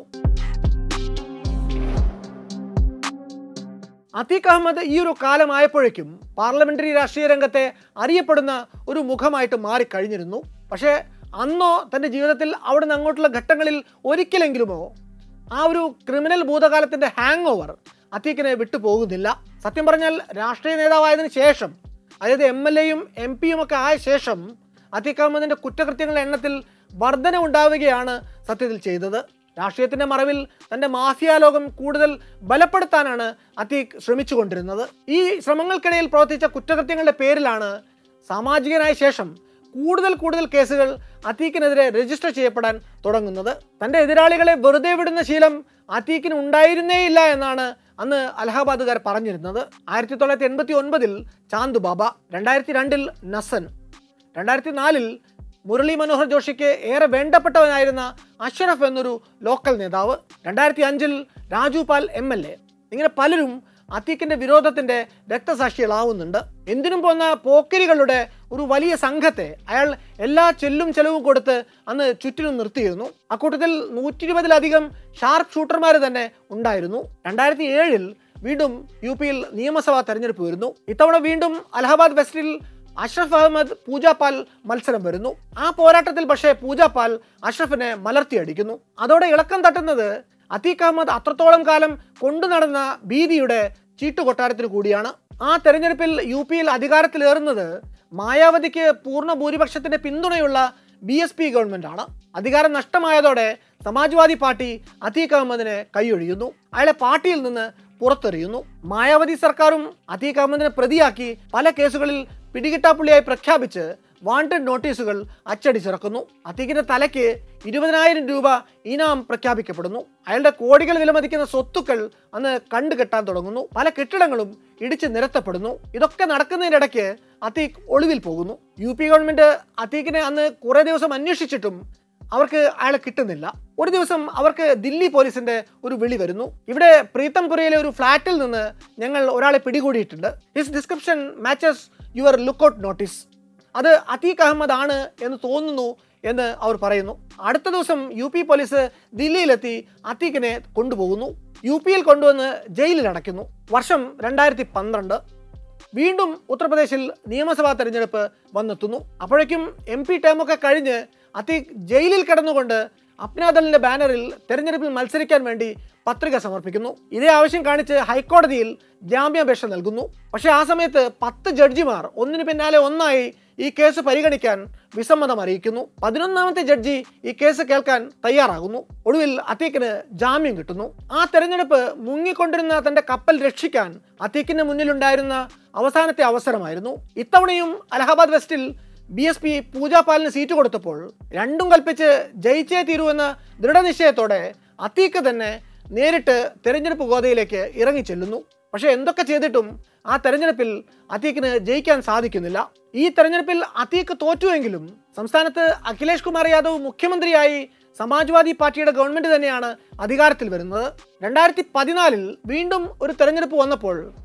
അതീഖ് അഹമ്മദ് ഈ ഒരു കാലമായപ്പോഴേക്കും പാർലമെന്ററി രാഷ്ട്രീയ രംഗത്തെ അറിയപ്പെടുന്ന ഒരു മുഖമായിട്ട് മാറിക്കഴിഞ്ഞിരുന്നു പക്ഷേ അന്നോ തൻ്റെ ജീവിതത്തിൽ അവിടെ നിന്ന് അങ്ങോട്ടുള്ള ഘട്ടങ്ങളിൽ ഒരിക്കലെങ്കിലുമോ ആ ഒരു ക്രിമിനൽ ഭൂതകാലത്തിൻ്റെ ഹാങ് ഓവർ അതീഖിനെ വിട്ടു പോകുന്നില്ല സത്യം പറഞ്ഞാൽ രാഷ്ട്രീയ നേതാവായതിനു ശേഷം അതായത് എം എൽ എയും എം പിയും ഒക്കെ ആയ ശേഷം അതീഖ് അഹമ്മദിൻ്റെ കുറ്റകൃത്യങ്ങളുടെ എണ്ണത്തിൽ വർധന ഉണ്ടാവുകയാണ് സത്യത്തിൽ ചെയ്തത് രാഷ്ട്രീയത്തിന്റെ മറവിൽ തന്റെ മാഫിയ ലോകം കൂടുതൽ ബലപ്പെടുത്താനാണ് അതീഖ് ശ്രമിച്ചുകൊണ്ടിരുന്നത് ഈ ശ്രമങ്ങൾക്കിടയിൽ പ്രവർത്തിച്ച കുറ്റകൃത്യങ്ങളുടെ പേരിലാണ് സാമാജികനായ ശേഷം കൂടുതൽ കൂടുതൽ കേസുകൾ അതീഖിനെതിരെ രജിസ്റ്റർ ചെയ്യപ്പെടാൻ തുടങ്ങുന്നത് തന്റെ എതിരാളികളെ വെറുതെ വിടുന്ന ശീലം അതീഖിന് ഉണ്ടായിരുന്നേയില്ല എന്നാണ് അന്ന് അലഹാബാദുകാർ പറഞ്ഞിരുന്നത് ആയിരത്തി തൊള്ളായിരത്തി എൺപത്തി ഒൻപതിൽ ചാന്ദു ബാബ രണ്ടായിരത്തി രണ്ടിൽ നസൻ രണ്ടായിരത്തി നാലിൽ മുരളി മനോഹർ ജോഷിക്ക് ഏറെ വേണ്ടപ്പെട്ടവനായിരുന്ന അഷ്റഫ് എന്നൊരു ലോക്കൽ നേതാവ് രണ്ടായിരത്തി അഞ്ചിൽ രാജു പാൽ എം എൽ എ ഇങ്ങനെ പലരും അതീഖിന്റെ വിരോധത്തിന്റെ രക്തസാക്ഷികളാവുന്നുണ്ട് എന്തിനും പോന്ന പോക്കരികളുടെ ഒരു വലിയ സംഘത്തെ അയാൾ എല്ലാ ചെല്ലും ചെലവും കൊടുത്ത് അന്ന് ചുറ്റിനും നിർത്തിയിരുന്നു അക്കൂട്ടത്തിൽ നൂറ്റി ഇരുപതിലധികം ഷാർപ്പ് ഷൂട്ടർമാർ തന്നെ ഉണ്ടായിരുന്നു രണ്ടായിരത്തി ഏഴിൽ വീണ്ടും യു പിയിൽ നിയമസഭാ തെരഞ്ഞെടുപ്പ് വരുന്നു ഇത്തവണ വീണ്ടും അലഹബാദ് വെസ്റ്റിൽ അഷ്റഫ് അഹമ്മദ് പൂജാപാൽ മത്സരം വരുന്നു ആ പോരാട്ടത്തിൽ പക്ഷേ പൂജാപാൽ അഷ്റഫിനെ മലർത്തിയടിക്കുന്നു അതോടെ ഇളക്കം തട്ടുന്നത് അതീഖ് അഹമ്മദ് അത്രത്തോളം കാലം കൊണ്ടു നടന്ന ഭീതിയുടെ ചീട്ടുകൊട്ടാരത്തിൽ കൂടിയാണ് ആ തെരഞ്ഞെടുപ്പിൽ യു പിയിൽ അധികാരത്തിലേറുന്നത് മായാവതിക്ക് പൂർണ്ണ ഭൂരിപക്ഷത്തിന്റെ പിന്തുണയുള്ള ബി എസ് പി ഗവൺമെന്റാണ് അധികാരം നഷ്ടമായതോടെ സമാജ്വാദി പാർട്ടി അതീഖ് അഹമ്മദിനെ കൈയൊഴിയുന്നു അയാളെ പാർട്ടിയിൽ നിന്ന് പുറത്തെറിയുന്നു മായാവതി സർക്കാരും അതീഖ് അഹമ്മദിനെ പ്രതിയാക്കി പല കേസുകളിൽ പിടികിട്ടാപ്പുള്ളിയായി പ്രഖ്യാപിച്ച് വാണ്ടഡ് നോട്ടീസുകൾ അച്ചടിച്ചിറക്കുന്നു അതീഖിന്റെ തലയ്ക്ക് ഇരുപതിനായിരം രൂപ ഇനാം പ്രഖ്യാപിക്കപ്പെടുന്നു അയാളുടെ കോടികൾ വിലമതിക്കുന്ന സ്വത്തുക്കൾ അന്ന് കണ്ടുകെട്ടാൻ തുടങ്ങുന്നു പല കെട്ടിടങ്ങളും ഇടിച്ച് നിരത്തപ്പെടുന്നു ഇതൊക്കെ നടക്കുന്നതിനിടയ്ക്ക് അതീഖ് ഒളിവിൽ പോകുന്നു യു പി ഗവൺമെന്റ് അതീഖിനെ അന്ന് കുറേ ദിവസം അന്വേഷിച്ചിട്ടും അവർക്ക് അയാളെ കിട്ടുന്നില്ല ഒരു ദിവസം അവർക്ക് ദില്ലി പോലീസിന്റെ ഒരു വിളി വരുന്നു ഇവിടെ പ്രീതംപുരയിലെ ഒരു ഫ്ലാറ്റിൽ നിന്ന് ഞങ്ങൾ ഒരാളെ പിടികൂടിയിട്ടുണ്ട് his description matches you're lookout notice അത് അതീഖ് അഹമ്മദ് ആണ് എന്ന് തോന്നുന്നു എന്ന് അവർ പറയുന്നു അടുത്ത ദിവസം യു പി പോലീസ് ദില്ലിയിലെത്തി അതീഖിനെ കൊണ്ടുപോകുന്നു യു പിയിൽ കൊണ്ടുവന്ന് ജയിലിൽ അടയ്ക്കുന്നു വർഷം രണ്ടായിരത്തി പന്ത്രണ്ട് വീണ്ടും ഉത്തർപ്രദേശിൽ നിയമസഭാ തെരഞ്ഞെടുപ്പ് വന്നെത്തുന്നു അപ്പോഴേക്കും എം പി ടേമൊക്കെ കഴിഞ്ഞ് അതീഖ് ജയിലിൽ കിടന്നുകൊണ്ട് അപ്നാദളിന്റെ ബാനറിൽ തെരഞ്ഞെടുപ്പിൽ മത്സരിക്കാൻ വേണ്ടി പത്രിക സമർപ്പിക്കുന്നു ഇതേ ആവശ്യം കാണിച്ച് ഹൈക്കോടതിയിൽ ജാമ്യാപേക്ഷ നൽകുന്നു പക്ഷേ ആ സമയത്ത് പത്ത് ജഡ്ജിമാർ ഒന്നിനു പിന്നാലെ ഒന്നായി ഈ കേസ് പരിഗണിക്കാൻ വിസമ്മതം അറിയിക്കുന്നു പതിനൊന്നാമത്തെ ജഡ്ജി ഈ കേസ് കേൾക്കാൻ തയ്യാറാകുന്നു ഒടുവിൽ അത്തീഖിന് ജാമ്യം കിട്ടുന്നു ആ തെരഞ്ഞെടുപ്പ് മുങ്ങിക്കൊണ്ടിരുന്ന തന്റെ കപ്പൽ രക്ഷിക്കാൻ അത്തീഖിന് മുന്നിലുണ്ടായിരുന്ന അവസാനത്തെ അവസരമായിരുന്നു ഇത്തവണയും അലഹാബാദ് വെസ്റ്റിൽ ബി എസ് പി പൂജാപാലിന് സീറ്റ് കൊടുത്തപ്പോൾ രണ്ടും കൽപ്പിച്ച് ജയിച്ചേ തീരൂ എന്ന ദൃഢനിശ്ചയത്തോടെ അത്തീഖ് തന്നെ നേരിട്ട് തെരഞ്ഞെടുപ്പ് ഗോതയിലേക്ക് ഇറങ്ങിച്ചെല്ലുന്നു പക്ഷേ എന്തൊക്കെ ചെയ്തിട്ടും ആ തെരഞ്ഞെടുപ്പിൽ അത്തീഖിന് ജയിക്കാൻ സാധിക്കുന്നില്ല ഈ തെരഞ്ഞെടുപ്പിൽ അത്തീഖ് തോറ്റുവെങ്കിലും സംസ്ഥാനത്ത് അഖിലേഷ് കുമാർ യാദവ് മുഖ്യമന്ത്രിയായി സമാജ്വാദി പാർട്ടിയുടെ ഗവൺമെന്റ് തന്നെയാണ് അധികാരത്തിൽ വരുന്നത് രണ്ടായിരത്തി പതിനാലിൽ വീണ്ടും ഒരു തെരഞ്ഞെടുപ്പ് വന്നപ്പോൾ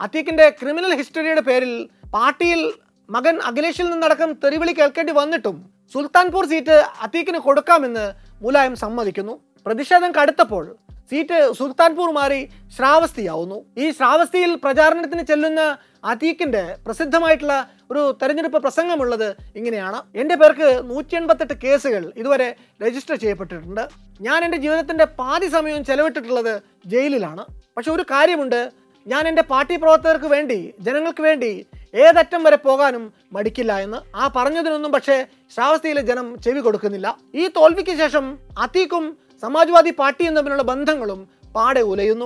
അത്തീഖിന്റെ ക്രിമിനൽ ഹിസ്റ്ററിയുടെ പേരിൽ പാർട്ടിയിൽ മകൻ അഖിലേഷിൽ നിന്നടക്കം തെറിവിളി കേൾക്കേണ്ടി വന്നിട്ടും സുൽത്താൻപൂർ സീറ്റ് അത്തീഖിന് കൊടുക്കാമെന്ന് മുലായം സമ്മതിക്കുന്നു പ്രതിഷേധം കടുത്തപ്പോൾ സീറ്റ് സുൽത്താൻപൂർ മാറി ശ്രാവസ്തിയാവുന്നു ഈ ശ്രാവസ്തിയിൽ പ്രചാരണത്തിന് ചെല്ലുന്ന അത്തീഖിന്റെ പ്രസിദ്ധമായിട്ടുള്ള ഒരു തെരഞ്ഞെടുപ്പ് പ്രസംഗമുള്ളത് ഇങ്ങനെയാണ് എൻ്റെ പേർക്ക് നൂറ്റി എൺപത്തെട്ട് കേസുകൾ ഇതുവരെ രജിസ്റ്റർ ചെയ്യപ്പെട്ടിട്ടുണ്ട് ഞാൻ എൻ്റെ ജീവിതത്തിൻ്റെ പാതി സമയവും ചെലവിട്ടിട്ടുള്ളത് ജയിലിലാണ് പക്ഷെ ഒരു കാര്യമുണ്ട് ഞാൻ എൻ്റെ പാർട്ടി പ്രവർത്തകർക്ക് വേണ്ടി ജനങ്ങൾക്ക് വേണ്ടി ഏതറ്റം വരെ പോകാനും മടിക്കില്ല എന്ന് ആ പറഞ്ഞതിനൊന്നും പക്ഷേ ശ്രാവസ്തിയിലെ ജനം ചെവി കൊടുക്കുന്നില്ല ഈ തോൽവിക്ക് ശേഷം അത്തീഖും സമാജ്വാദി പാർട്ടിയും തമ്മിലുള്ള ബന്ധങ്ങളും പാടെ ഉലയുന്നു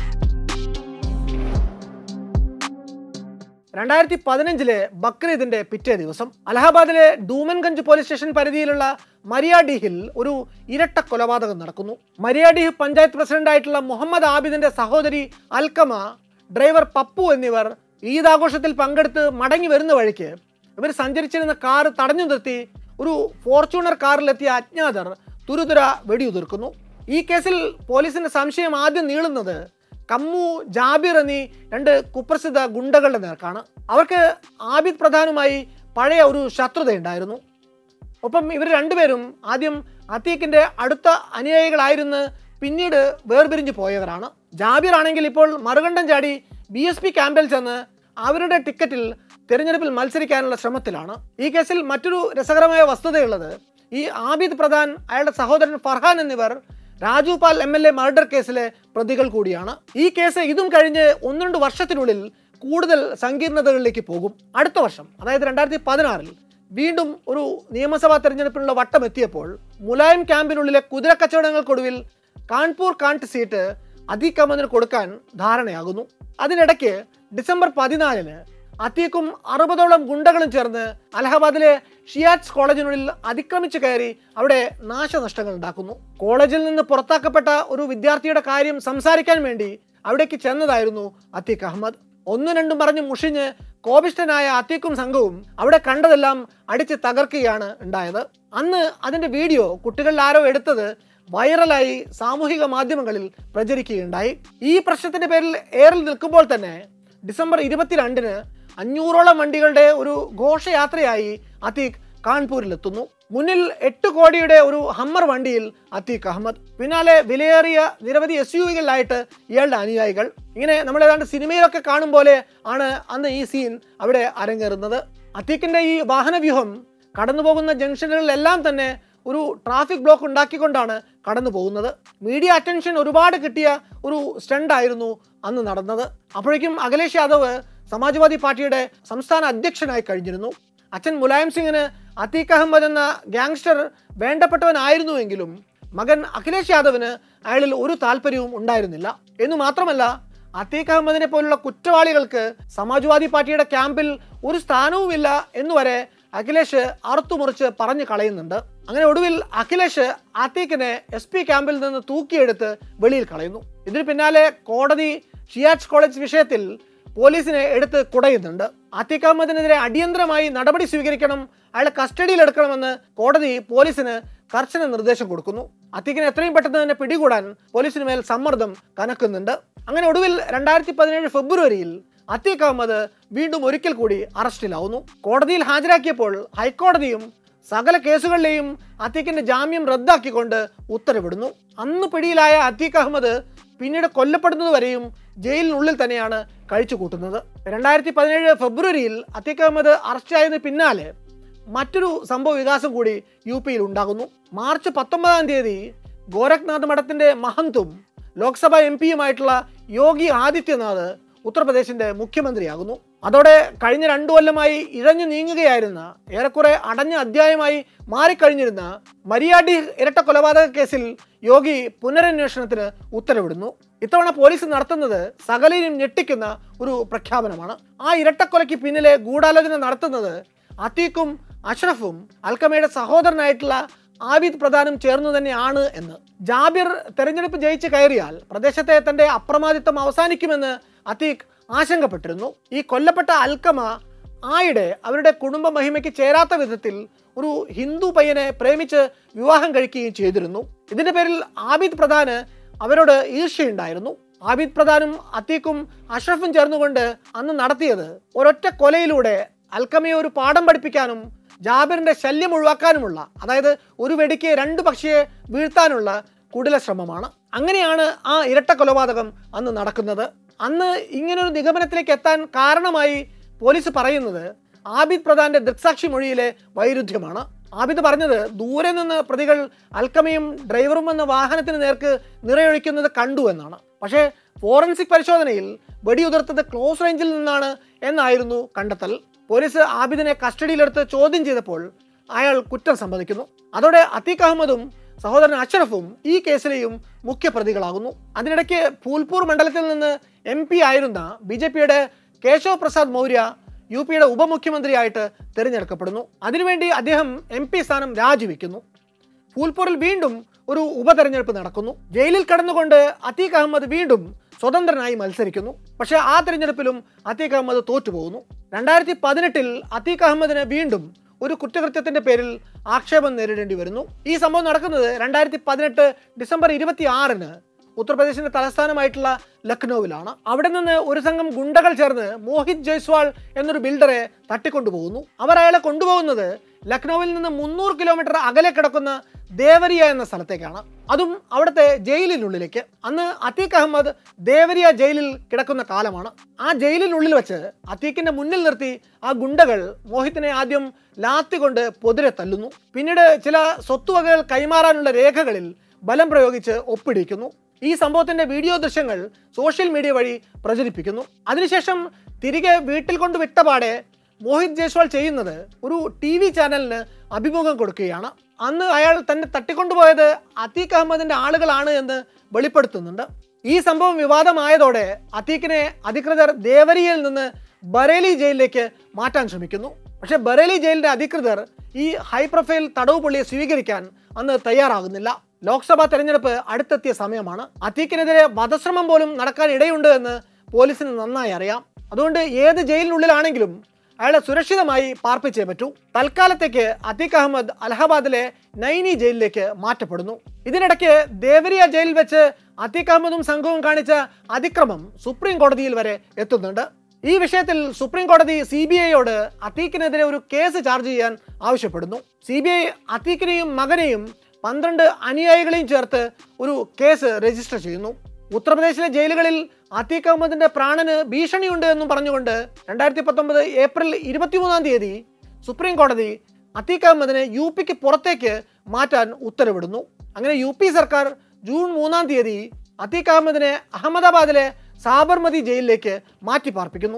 രണ്ടായിരത്തി പതിനഞ്ചിലെ ബക്രീദിന്റെ പിറ്റേ ദിവസം അലഹാബാദിലെ ഡൂമൻഗഞ്ച് പോലീസ് സ്റ്റേഷൻ പരിധിയിലുള്ള മരിയാഡിഹിൽ ഒരു ഇരട്ട കൊലപാതകം നടക്കുന്നു മരിയാഡിഹ് പഞ്ചായത്ത് പ്രസിഡന്റായിട്ടുള്ള മുഹമ്മദ് ആബിദിന്റെ സഹോദരി അൽക്കമ ഡ്രൈവർ പപ്പു എന്നിവർ ഈദ് ആഘോഷത്തിൽ പങ്കെടുത്ത് മടങ്ങി വരുന്ന വഴിക്ക് ഇവർ സഞ്ചരിച്ചിരുന്ന കാർ തടഞ്ഞു നിർത്തി ഒരു ഫോർച്യൂണർ കാറിലെത്തിയ അജ്ഞാതർ തുരുതുര വെടിയുതിർക്കുന്നു ഈ കേസിൽ പോലീസിന്റെ സംശയം ആദ്യം നീളുന്നത് കമ്മു ജാബിർ എന്നീ രണ്ട് കുപ്രസിദ്ധ ഗുണ്ടകളുടെ നേർക്കാണ് അവർക്ക് ആബിദ് പ്രധാനുമായി പഴയ ഒരു ശത്രുതയുണ്ടായിരുന്നു ഒപ്പം ഇവർ രണ്ടുപേരും ആദ്യം അത്തീഖിന്റെ അടുത്ത അനുയായികളായിരുന്ന് പിന്നീട് വേർപിരിഞ്ഞു പോയവരാണ് ജാബിർ ആണെങ്കിൽ ഇപ്പോൾ മറുകണ്ഠം ചാടി ബി എസ് പി ക്യാമ്പിൽ ചെന്ന് അവരുടെ ടിക്കറ്റിൽ തിരഞ്ഞെടുപ്പിൽ മത്സരിക്കാനുള്ള ശ്രമത്തിലാണ് ഈ കേസിൽ മറ്റൊരു രസകരമായ വസ്തുതയുള്ളത് ഈ ആബിദ് പ്രധാൻ അയാളുടെ സഹോദരൻ ഫർഹാൻ എന്നിവർ രാജു പാൽ എം എൽ എ മർഡർ കേസിലെ പ്രതികൾ കൂടിയാണ് ഈ കേസ് ഇതും കഴിഞ്ഞ് ഒന്ന് രണ്ട് വർഷത്തിനുള്ളിൽ കൂടുതൽ സങ്കീർണതകളിലേക്ക് പോകും അടുത്ത വർഷം അതായത് രണ്ടായിരത്തി പതിനാറിൽ വീണ്ടും ഒരു നിയമസഭാ തെരഞ്ഞെടുപ്പിനുള്ള വട്ടം എത്തിയപ്പോൾ മുലായം ക്യാമ്പിനുള്ളിലെ കുതിര കച്ചവടങ്ങൾക്കൊടുവിൽ കാൺപൂർ കാണ്ട് സീറ്റ് അദീഖ് അഹമ്മദിന് കൊടുക്കാൻ ധാരണയാകുന്നു അതിനിടയ്ക്ക് ഡിസംബർ പതിനാലിന് അത്തീഖും അറുപതോളം ഗുണ്ടകളും ചേർന്ന് അലഹബാദിലെ ഷിയാറ്റ്സ് കോളേജിനുള്ളിൽ അതിക്രമിച്ചു കയറി അവിടെ നാശനഷ്ടങ്ങൾ ഉണ്ടാക്കുന്നു കോളേജിൽ നിന്ന് പുറത്താക്കപ്പെട്ട ഒരു വിദ്യാർത്ഥിയുടെ കാര്യം സംസാരിക്കാൻ വേണ്ടി അവിടേക്ക് ചെന്നതായിരുന്നു അത്തീഖ് അഹമ്മദ് ഒന്നും രണ്ടും പറഞ്ഞ് മുഷിഞ്ഞ് കോപിഷ്ഠനായ അത്തീഖും സംഘവും അവിടെ കണ്ടതെല്ലാം അടിച്ച് തകർക്കുകയാണ് ഉണ്ടായത് അന്ന് അതിന്റെ വീഡിയോ കുട്ടികളിൽ ആരോ എടുത്തത് വൈറലായി സാമൂഹിക മാധ്യമങ്ങളിൽ പ്രചരിക്കുകയുണ്ടായി ഈ പ്രശ്നത്തിന്റെ പേരിൽ ഏറിൽ നിൽക്കുമ്പോൾ തന്നെ ഡിസംബർ ഇരുപത്തിരണ്ടിന് അഞ്ഞൂറോളം വണ്ടികളുടെ ഒരു ഘോഷയാത്രയായി അത്തീഖ് കാൺപൂരിലെത്തുന്നു മുന്നിൽ എട്ട് കോടിയുടെ ഒരു ഹമ്മർ വണ്ടിയിൽ അത്തീഖ് അഹമ്മദ് പിന്നാലെ വിലയേറിയ നിരവധി എസ് യു വികളിലായിട്ട് ഇയാളുടെ അനുയായികൾ ഇങ്ങനെ നമ്മൾ ഏതാണ്ട് സിനിമയിലൊക്കെ കാണും പോലെ ആണ് അന്ന് ഈ സീൻ അവിടെ അരങ്ങേറുന്നത് അത്തീഖിന്റെ ഈ വാഹനവ്യൂഹം കടന്നു പോകുന്ന ജംഗ്ഷനുകളിലെല്ലാം തന്നെ ഒരു ട്രാഫിക് ബ്ലോക്ക് ഉണ്ടാക്കിക്കൊണ്ടാണ് കടന്നു പോകുന്നത് മീഡിയ അറ്റൻഷൻ ഒരുപാട് കിട്ടിയ ഒരു സ്റ്റണ്ട് ആയിരുന്നു അന്ന് നടന്നത് അപ്പോഴേക്കും അഖിലേഷ് യാദവ് സമാജ്വാദി പാർട്ടിയുടെ സംസ്ഥാന അധ്യക്ഷനായി കഴിഞ്ഞിരുന്നു അച്ഛൻ മുലായം സിംഗിന് അത്തീഖ് അഹമ്മദ് എന്ന ഗ്യാങ്സ്റ്റർ വേണ്ടപ്പെട്ടവനായിരുന്നുവെങ്കിലും മകൻ അഖിലേഷ് യാദവിന് അയാളിൽ ഒരു താല്പര്യവും ഉണ്ടായിരുന്നില്ല എന്നു മാത്രമല്ല അത്തീഖ് അഹമ്മദിനെ പോലുള്ള കുറ്റവാളികൾക്ക് സമാജ്വാദി പാർട്ടിയുടെ ക്യാമ്പിൽ ഒരു സ്ഥാനവുമില്ല എന്നുവരെ അഖിലേഷ് അറുത്തുമുറിച്ച് പറഞ്ഞു കളയുന്നുണ്ട് അങ്ങനെ ഒടുവിൽ അഖിലേഷ് അത്തീഖിനെ എസ് പി ക്യാമ്പിൽ നിന്ന് തൂക്കിയെടുത്ത് വെളിയിൽ കളയുന്നു ഇതിന് പിന്നാലെ കോടതി ഷിയാറ്റ്സ് കോളേജ് വിഷയത്തിൽ പോലീസിനെ എടുത്ത് കുടയുന്നുണ്ട് അത്തീഖ് അഹമ്മദിനെതിരെ അടിയന്തരമായി നടപടി സ്വീകരിക്കണം അയാളെ കസ്റ്റഡിയിൽ എടുക്കണമെന്ന് കോടതി പോലീസിന് കർശന നിർദ്ദേശം കൊടുക്കുന്നു അത്തീഖിനെ എത്രയും പെട്ടെന്ന് തന്നെ പിടികൂടാൻ പോലീസിന് മേൽ സമ്മർദ്ദം കനക്കുന്നുണ്ട് അങ്ങനെ ഒടുവിൽ രണ്ടായിരത്തി പതിനേഴ് ഫെബ്രുവരിയിൽ അത്തീഖ് അഹമ്മദ് വീണ്ടും ഒരിക്കൽ കൂടി അറസ്റ്റിലാവുന്നു കോടതിയിൽ ഹാജരാക്കിയപ്പോൾ ഹൈക്കോടതിയും സകല കേസുകളിലെയും അത്തീഖിന്റെ ജാമ്യം റദ്ദാക്കിക്കൊണ്ട് ഉത്തരവിടുന്നു അന്ന് പിടിയിലായ അത്തീഖ് അഹമ്മദ് പിന്നീട് കൊല്ലപ്പെടുന്നതുവരെയും ജയിലിനുള്ളിൽ തന്നെയാണ് കഴിച്ചു കൂട്ടുന്നത് രണ്ടായിരത്തി പതിനേഴ് ഫെബ്രുവരിയിൽ അത്തീഖ് അഹമ്മദ് അറസ്റ്റായതിന് പിന്നാലെ മറ്റൊരു സംഭവ വികാസം കൂടി യു പിയിൽ ഉണ്ടാകുന്നു മാർച്ച് പത്തൊമ്പതാം തീയതി ഗോരഖ്നാഥ് മഠത്തിന്റെ മഹന്തും ലോക്സഭാ എം പിയുമായിട്ടുള്ള യോഗി ആദിത്യനാഥ് ഉത്തർപ്രദേശിന്റെ മുഖ്യമന്ത്രിയാകുന്നു അതോടെ കഴിഞ്ഞ രണ്ടു കൊല്ലമായി ഇഴഞ്ഞു നീങ്ങുകയായിരുന്ന ഏറെക്കുറെ അടഞ്ഞ അധ്യായമായി മാറിക്കഴിഞ്ഞിരുന്ന മരിയാഡി ഇരട്ട കൊലപാതക കേസിൽ യോഗി പുനരന്വേഷണത്തിന് ഉത്തരവിടുന്നു ഇത്തവണ പോലീസ് നടത്തുന്നത് സകലയും ഞെട്ടിക്കുന്ന ഒരു പ്രഖ്യാപനമാണ് ആ ഇരട്ടക്കൊലയ്ക്ക് പിന്നിലെ ഗൂഢാലോചന നടത്തുന്നത് അത്തീഖും അഷ്റഫും അൽക്കമയുടെ സഹോദരനായിട്ടുള്ള ആബിദ് പ്രധാനും ചേർന്നു തന്നെയാണ് എന്ന് ജാബിർ തെരഞ്ഞെടുപ്പ് ജയിച്ച് കയറിയാൽ പ്രദേശത്തെ തന്റെ അപ്രമാദിത്വം അവസാനിക്കുമെന്ന് അത്തീഖ് ആശങ്കപ്പെട്ടിരുന്നു ഈ കൊല്ലപ്പെട്ട അൽക്കമ ആയിടെ അവരുടെ കുടുംബ മഹിമയ്ക്ക് ചേരാത്ത വിധത്തിൽ ഒരു ഹിന്ദു പയ്യനെ പ്രേമിച്ച് വിവാഹം കഴിക്കുകയും ചെയ്തിരുന്നു ഇതിന്റെ പേരിൽ ആബിദ് പ്രധാന് അവരോട് ഈർഷ്യയുണ്ടായിരുന്നു ആബിദ് പ്രധാനും അത്തീഖും അഷ്റഫും ചേർന്നുകൊണ്ട് അന്ന് നടത്തിയത് ഒരൊറ്റ കൊലയിലൂടെ അൽക്കമയെ ഒരു പാഠം പഠിപ്പിക്കാനും ജാബിറിന്റെ ശല്യം ഒഴിവാക്കാനുമുള്ള അതായത് ഒരു വെടിക്ക് രണ്ട് പക്ഷിയെ വീഴ്ത്താനുള്ള കുടില ശ്രമമാണ് അങ്ങനെയാണ് ആ ഇരട്ട കൊലപാതകം അന്ന് നടക്കുന്നത് അന്ന് ഇങ്ങനൊരു നിഗമനത്തിലേക്ക് എത്താൻ കാരണമായി പോലീസ് പറയുന്നത് ആബിദ് പ്രധാന്റെ ദൃക്സാക്ഷി മൊഴിയിലെ വൈരുദ്ധ്യമാണ് ആബിദ് പറഞ്ഞത് ദൂരെ നിന്ന് പ്രതികൾ അൽക്കമയും ഡ്രൈവറും എന്ന വാഹനത്തിന് നേർക്ക് നിറയൊഴിക്കുന്നത് കണ്ടു എന്നാണ് പക്ഷേ ഫോറൻസിക് പരിശോധനയിൽ വെടിയുതിർത്തത് ക്ലോസ് റേഞ്ചിൽ നിന്നാണ് എന്നായിരുന്നു കണ്ടെത്തൽ പോലീസ് ആബിദിനെ കസ്റ്റഡിയിലെടുത്ത് ചോദ്യം ചെയ്തപ്പോൾ അയാൾ കുറ്റം സമ്മതിക്കുന്നു അതോടെ അത്തീഖ് അഹമ്മദും സഹോദരൻ അഷ്റഫും ഈ കേസിലെയും മുഖ്യ പ്രതികളാകുന്നു അതിനിടയ്ക്ക് ഫൂൽപൂർ മണ്ഡലത്തിൽ നിന്ന് എം പി ആയിരുന്ന ബി ജെ പിയുടെ കേശവ് പ്രസാദ് മൗര്യ യു പിയുടെ ഉപമുഖ്യമന്ത്രിയായിട്ട് തിരഞ്ഞെടുക്കപ്പെടുന്നു അതിനുവേണ്ടി അദ്ദേഹം എം പി സ്ഥാനം രാജിവെക്കുന്നു ഫൂൽപൂരിൽ വീണ്ടും ഒരു ഉപതെരഞ്ഞെടുപ്പ് നടക്കുന്നു ജയിലിൽ കടന്നുകൊണ്ട് അത്തീഖ് അഹമ്മദ് വീണ്ടും സ്വതന്ത്രനായി മത്സരിക്കുന്നു പക്ഷേ ആ തെരഞ്ഞെടുപ്പിലും അത്തീഖ് അഹമ്മദ് തോറ്റുപോകുന്നു രണ്ടായിരത്തി പതിനെട്ടിൽ അത്തീഖ് അഹമ്മദിന് വീണ്ടും ഒരു കുറ്റകൃത്യത്തിന്റെ പേരിൽ ആക്ഷേപം നേരിടേണ്ടി വരുന്നു ഈ സംഭവം നടക്കുന്നത് രണ്ടായിരത്തി പതിനെട്ട് ഡിസംബർ ഇരുപത്തി ആറിന് ഉത്തർപ്രദേശിന്റെ തലസ്ഥാനമായിട്ടുള്ള ലക്നൌവിലാണ് അവിടെ നിന്ന് ഒരു സംഘം ഗുണ്ടകൾ ചേർന്ന് മോഹിത് ജയ്സ്വാൾ എന്നൊരു ബിൽഡറെ തട്ടിക്കൊണ്ടുപോകുന്നു അവർ അയാളെ കൊണ്ടുപോകുന്നത് ലക്നൌവിൽ നിന്ന് മുന്നൂറ് കിലോമീറ്റർ അകലെ കിടക്കുന്ന ദേവരിയ എന്ന സ്ഥലത്തേക്കാണ് അതും അവിടുത്തെ ജയിലിനുള്ളിലേക്ക് അന്ന് അത്തീഖ് അഹമ്മദ് ദേവരിയ ജയിലിൽ കിടക്കുന്ന കാലമാണ് ആ ജയിലിനുള്ളിൽ വെച്ച് അത്തീഖിന്റെ മുന്നിൽ നിർത്തി ആ ഗുണ്ടകൾ മോഹിത്തിനെ ആദ്യം ലാത്തി കൊണ്ട് പൊതിരെ തല്ലുന്നു പിന്നീട് ചില സ്വത്തുവകകൾ കൈമാറാനുള്ള രേഖകളിൽ ബലം പ്രയോഗിച്ച് ഒപ്പിടിക്കുന്നു ഈ സംഭവത്തിന്റെ വീഡിയോ ദൃശ്യങ്ങൾ സോഷ്യൽ മീഡിയ വഴി പ്രചരിപ്പിക്കുന്നു അതിനുശേഷം തിരികെ വീട്ടിൽ കൊണ്ട് വിട്ടപാടെ മോഹിത് ജയ്സ്വാൾ ചെയ്യുന്നത് ഒരു ടി വി ചാനലിന് അഭിമുഖം കൊടുക്കുകയാണ് അന്ന് അയാൾ തന്നെ തട്ടിക്കൊണ്ടുപോയത് അത്തീഖ് അഹമ്മദിന്റെ ആളുകളാണ് എന്ന് വെളിപ്പെടുത്തുന്നുണ്ട് ഈ സംഭവം വിവാദമായതോടെ അത്തീഖിനെ അധികൃതർ ദേവരിയിൽ നിന്ന് ബറേലി ജയിലിലേക്ക് മാറ്റാൻ ശ്രമിക്കുന്നു പക്ഷേ ബറേലി ജയിലിന്റെ അധികൃതർ ഈ ഹൈ പ്രൊഫൈൽ തടവ് പുള്ളിയെ സ്വീകരിക്കാൻ അന്ന് തയ്യാറാകുന്നില്ല ലോക്സഭാ തെരഞ്ഞെടുപ്പ് അടുത്തെത്തിയ സമയമാണ് അത്തീഖിനെതിരെ വധശ്രമം പോലും നടക്കാൻ ഇടയുണ്ട് എന്ന് പോലീസിന് നന്നായി അറിയാം അതുകൊണ്ട് ഏത് ജയിലിനുള്ളിലാണെങ്കിലും അയാളെ സുരക്ഷിതമായി പാർപ്പിച്ചേ പറ്റൂ തൽക്കാലത്തേക്ക് അത്തീഖ് അഹമ്മദ് അലഹബാദിലെ നൈനി ജയിലിലേക്ക് മാറ്റപ്പെടുന്നു ഇതിനിടയ്ക്ക് ദേവരിയ ജയിലിൽ വെച്ച് അത്തീഖ് അഹമ്മദും സംഘവും കാണിച്ച അതിക്രമം സുപ്രീം കോടതിയിൽ വരെ എത്തുന്നുണ്ട് ഈ വിഷയത്തിൽ സുപ്രീം കോടതി സി ബി ഐയോട് അത്തീഖിനെതിരെ ഒരു കേസ് ചാർജ് ചെയ്യാൻ ആവശ്യപ്പെടുന്നു സി ബി ഐ അത്തീഖിനെയും മകനെയും പന്ത്രണ്ട് അനുയായികളെയും ചേർത്ത് ഒരു കേസ് രജിസ്റ്റർ ചെയ്യുന്നു ഉത്തർപ്രദേശിലെ ജയിലുകളിൽ അത്തീഖ് അഹമ്മദിന്റെ പ്രാണന് ഭീഷണിയുണ്ട് എന്നും പറഞ്ഞുകൊണ്ട് രണ്ടായിരത്തി പത്തൊമ്പത് ഏപ്രിൽ ഇരുപത്തിമൂന്നാം തീയതി സുപ്രീം കോടതി അത്തീഖ് അഹമ്മദിനെ യു പിക്ക് പുറത്തേക്ക് മാറ്റാൻ ഉത്തരവിടുന്നു അങ്ങനെ യു പി സർക്കാർ ജൂൺ മൂന്നാം തീയതി അത്തീഖ് അഹമ്മദിനെ അഹമ്മദാബാദിലെ സാബർമതി ജയിലിലേക്ക് മാറ്റി പാർപ്പിക്കുന്നു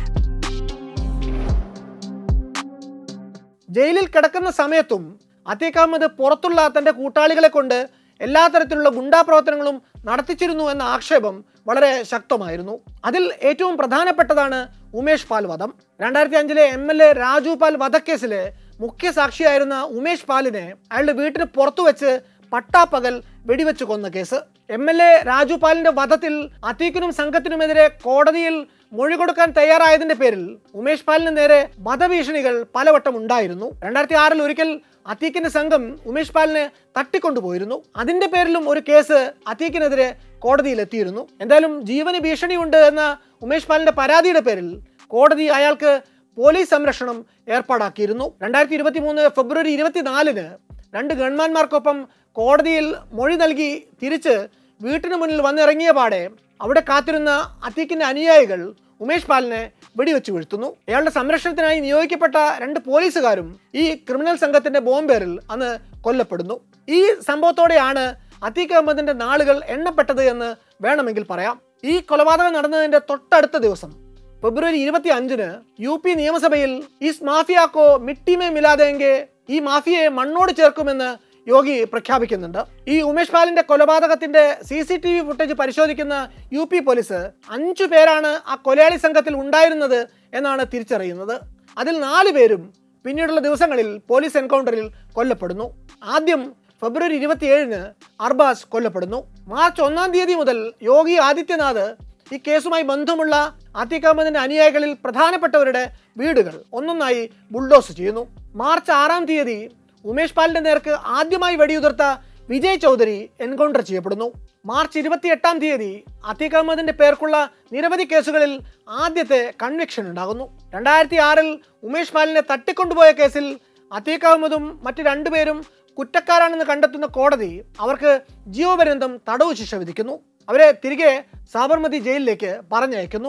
ജയിലിൽ കിടക്കുന്ന സമയത്തും അത്തീഖ് അഹമ്മദ് പുറത്തുള്ള തൻ്റെ കൂട്ടാളികളെ കൊണ്ട് എല്ലാ തരത്തിലുള്ള ഗുണ്ടാ പ്രവർത്തനങ്ങളും നടത്തിച്ചിരുന്നു എന്ന ആക്ഷേപം വളരെ ശക്തമായിരുന്നു അതിൽ ഏറ്റവും പ്രധാനപ്പെട്ടതാണ് ഉമേഷ് പാൽ വധം രണ്ടായിരത്തി അഞ്ചിലെ എം എൽ എ രാജു പാൽ വധക്കേസിലെ മുഖ്യ സാക്ഷിയായിരുന്ന ഉമേഷ് പാലിനെ അയാളുടെ വീട്ടിന് പുറത്തു വെച്ച് പട്ടാപ്പകൽ വെടിവെച്ച് കൊന്ന case M L A Raju പാലിന്റെ വധത്തിൽ അത്തീഖിനും സംഘത്തിനുമെതിരെ കോടതിയിൽ മൊഴി കൊടുക്കാൻ തയ്യാറായതിന്റെ പേരിൽ ഉമേഷ് പാലിന് നേരെ വധഭീഷണികൾ പലവട്ടം ഉണ്ടായിരുന്നു രണ്ടായിരത്തി ആറിൽ ഒരിക്കൽ അത്തീഖിന്റെ സംഘം ഉമേഷ് പാലിനെ തട്ടിക്കൊണ്ടുപോയിരുന്നു അതിന്റെ പേരിലും ഒരു കേസ് അത്തീഖിനെതിരെ കോടതിയിൽ എത്തിയിരുന്നു എന്തായാലും ജീവന് ഭീഷണിയുണ്ട് എന്ന ഉമേഷ് പാലിന്റെ പരാതിയുടെ പേരിൽ കോടതി അയാൾക്ക് പോലീസ് സംരക്ഷണം ഏർപ്പാടാക്കിയിരുന്നു രണ്ടായിരത്തി ഇരുപത്തി മൂന്ന് ഫെബ്രുവരി ഇരുപത്തിനാലിന് രണ്ട് ഗവൺമാന്മാർക്കൊപ്പം കോടതിയിൽ മൊഴി നൽകി തിരിച്ച് വീട്ടിന് മുന്നിൽ വന്നിറങ്ങിയ പാടെ അവിടെ കാത്തിരുന്ന അത്തീഖിന്റെ അനുയായികൾ ഉമേഷ് പാലിനെ വെടിവെച്ച് വീഴ്ത്തുന്നു അയാളുടെ സംരക്ഷണത്തിനായി നിയോഗിക്കപ്പെട്ട രണ്ട് പോലീസുകാരും ഈ ക്രിമിനൽ സംഘത്തിന്റെ ബോംബേറിൽ അന്ന് കൊല്ലപ്പെടുന്നു ഈ സംഭവത്തോടെയാണ് അത്തീഖ് അഹമ്മദിന്റെ നാളുകൾ എണ്ണപ്പെട്ടത് എന്ന് വേണമെങ്കിൽ പറയാം ഈ കൊലപാതകം നടന്നതിന്റെ തൊട്ടടുത്ത ദിവസം ഫെബ്രുവരി ഇരുപത്തി അഞ്ചിന് യു പി നിയമസഭയിൽ ഇസ് മാഫിയാക്കോ മിട്ടിമേ മിലാതെങ്കെ ഈ മാഫിയയെ മണ്ണോട് ചേർക്കുമെന്ന് യോഗി പ്രഖ്യാപിക്കുന്നുണ്ട് ഈ ഉമേഷ് പാലിന്റെ കൊലപാതകത്തിന്റെ C C T V footage പരിശോധിക്കുന്ന യു പി പോലീസ് അഞ്ചു പേരാണ് ആ കൊലയാളി സംഘത്തിൽ ഉണ്ടായിരുന്നത് എന്നാണ് തിരിച്ചറിയുന്നത് അതിൽ നാല് പേരും പിന്നീടുള്ള ദിവസങ്ങളിൽ പോലീസ് എൻകൗണ്ടറിൽ കൊല്ലപ്പെടുന്നു ആദ്യം ഫെബ്രുവരി ഇരുപത്തിയേഴിന് അർബാസ് കൊല്ലപ്പെടുന്നു മാർച്ച് ഒന്നാം തീയതി മുതൽ യോഗി ആദിത്യനാഥ് ഈ കേസുമായി ബന്ധമുള്ള അത്തീഖ് അഹമ്മദിന്റെ അനുയായികളിൽ പ്രധാനപ്പെട്ടവരുടെ വീടുകൾ ഒന്നൊന്നായി ബുൾഡോസ് ചെയ്യുന്നു മാർച്ച് ആറാം തീയതി ഉമേഷ് പാലിന്റെ നേർക്ക് ആദ്യമായി വെടിയുതിർത്ത വിജയ് ചൗധരി എൻകൗണ്ടർ ചെയ്യപ്പെടുന്നു മാർച്ച് ഇരുപത്തിയെട്ടാം തീയതി അത്തീഖ് അഹമ്മദിന്റെ പേർക്കുള്ള നിരവധി കേസുകളിൽ ആദ്യത്തെ കൺവിക്ഷൻ ഉണ്ടാകുന്നു രണ്ടായിരത്തി ആറിൽ ഉമേഷ് പാലിനെ തട്ടിക്കൊണ്ടുപോയ കേസിൽ അത്തീഖ് അഹമ്മദും മറ്റു രണ്ടുപേരും കുറ്റക്കാരാണെന്ന് കണ്ടെത്തുന്ന കോടതി അവർക്ക് ജീവപര്യന്തം തടവ് ശിക്ഷ വിധിക്കുന്നു അവരെ തിരികെ സാബർമതി ജയിലിലേക്ക് പറഞ്ഞയക്കുന്നു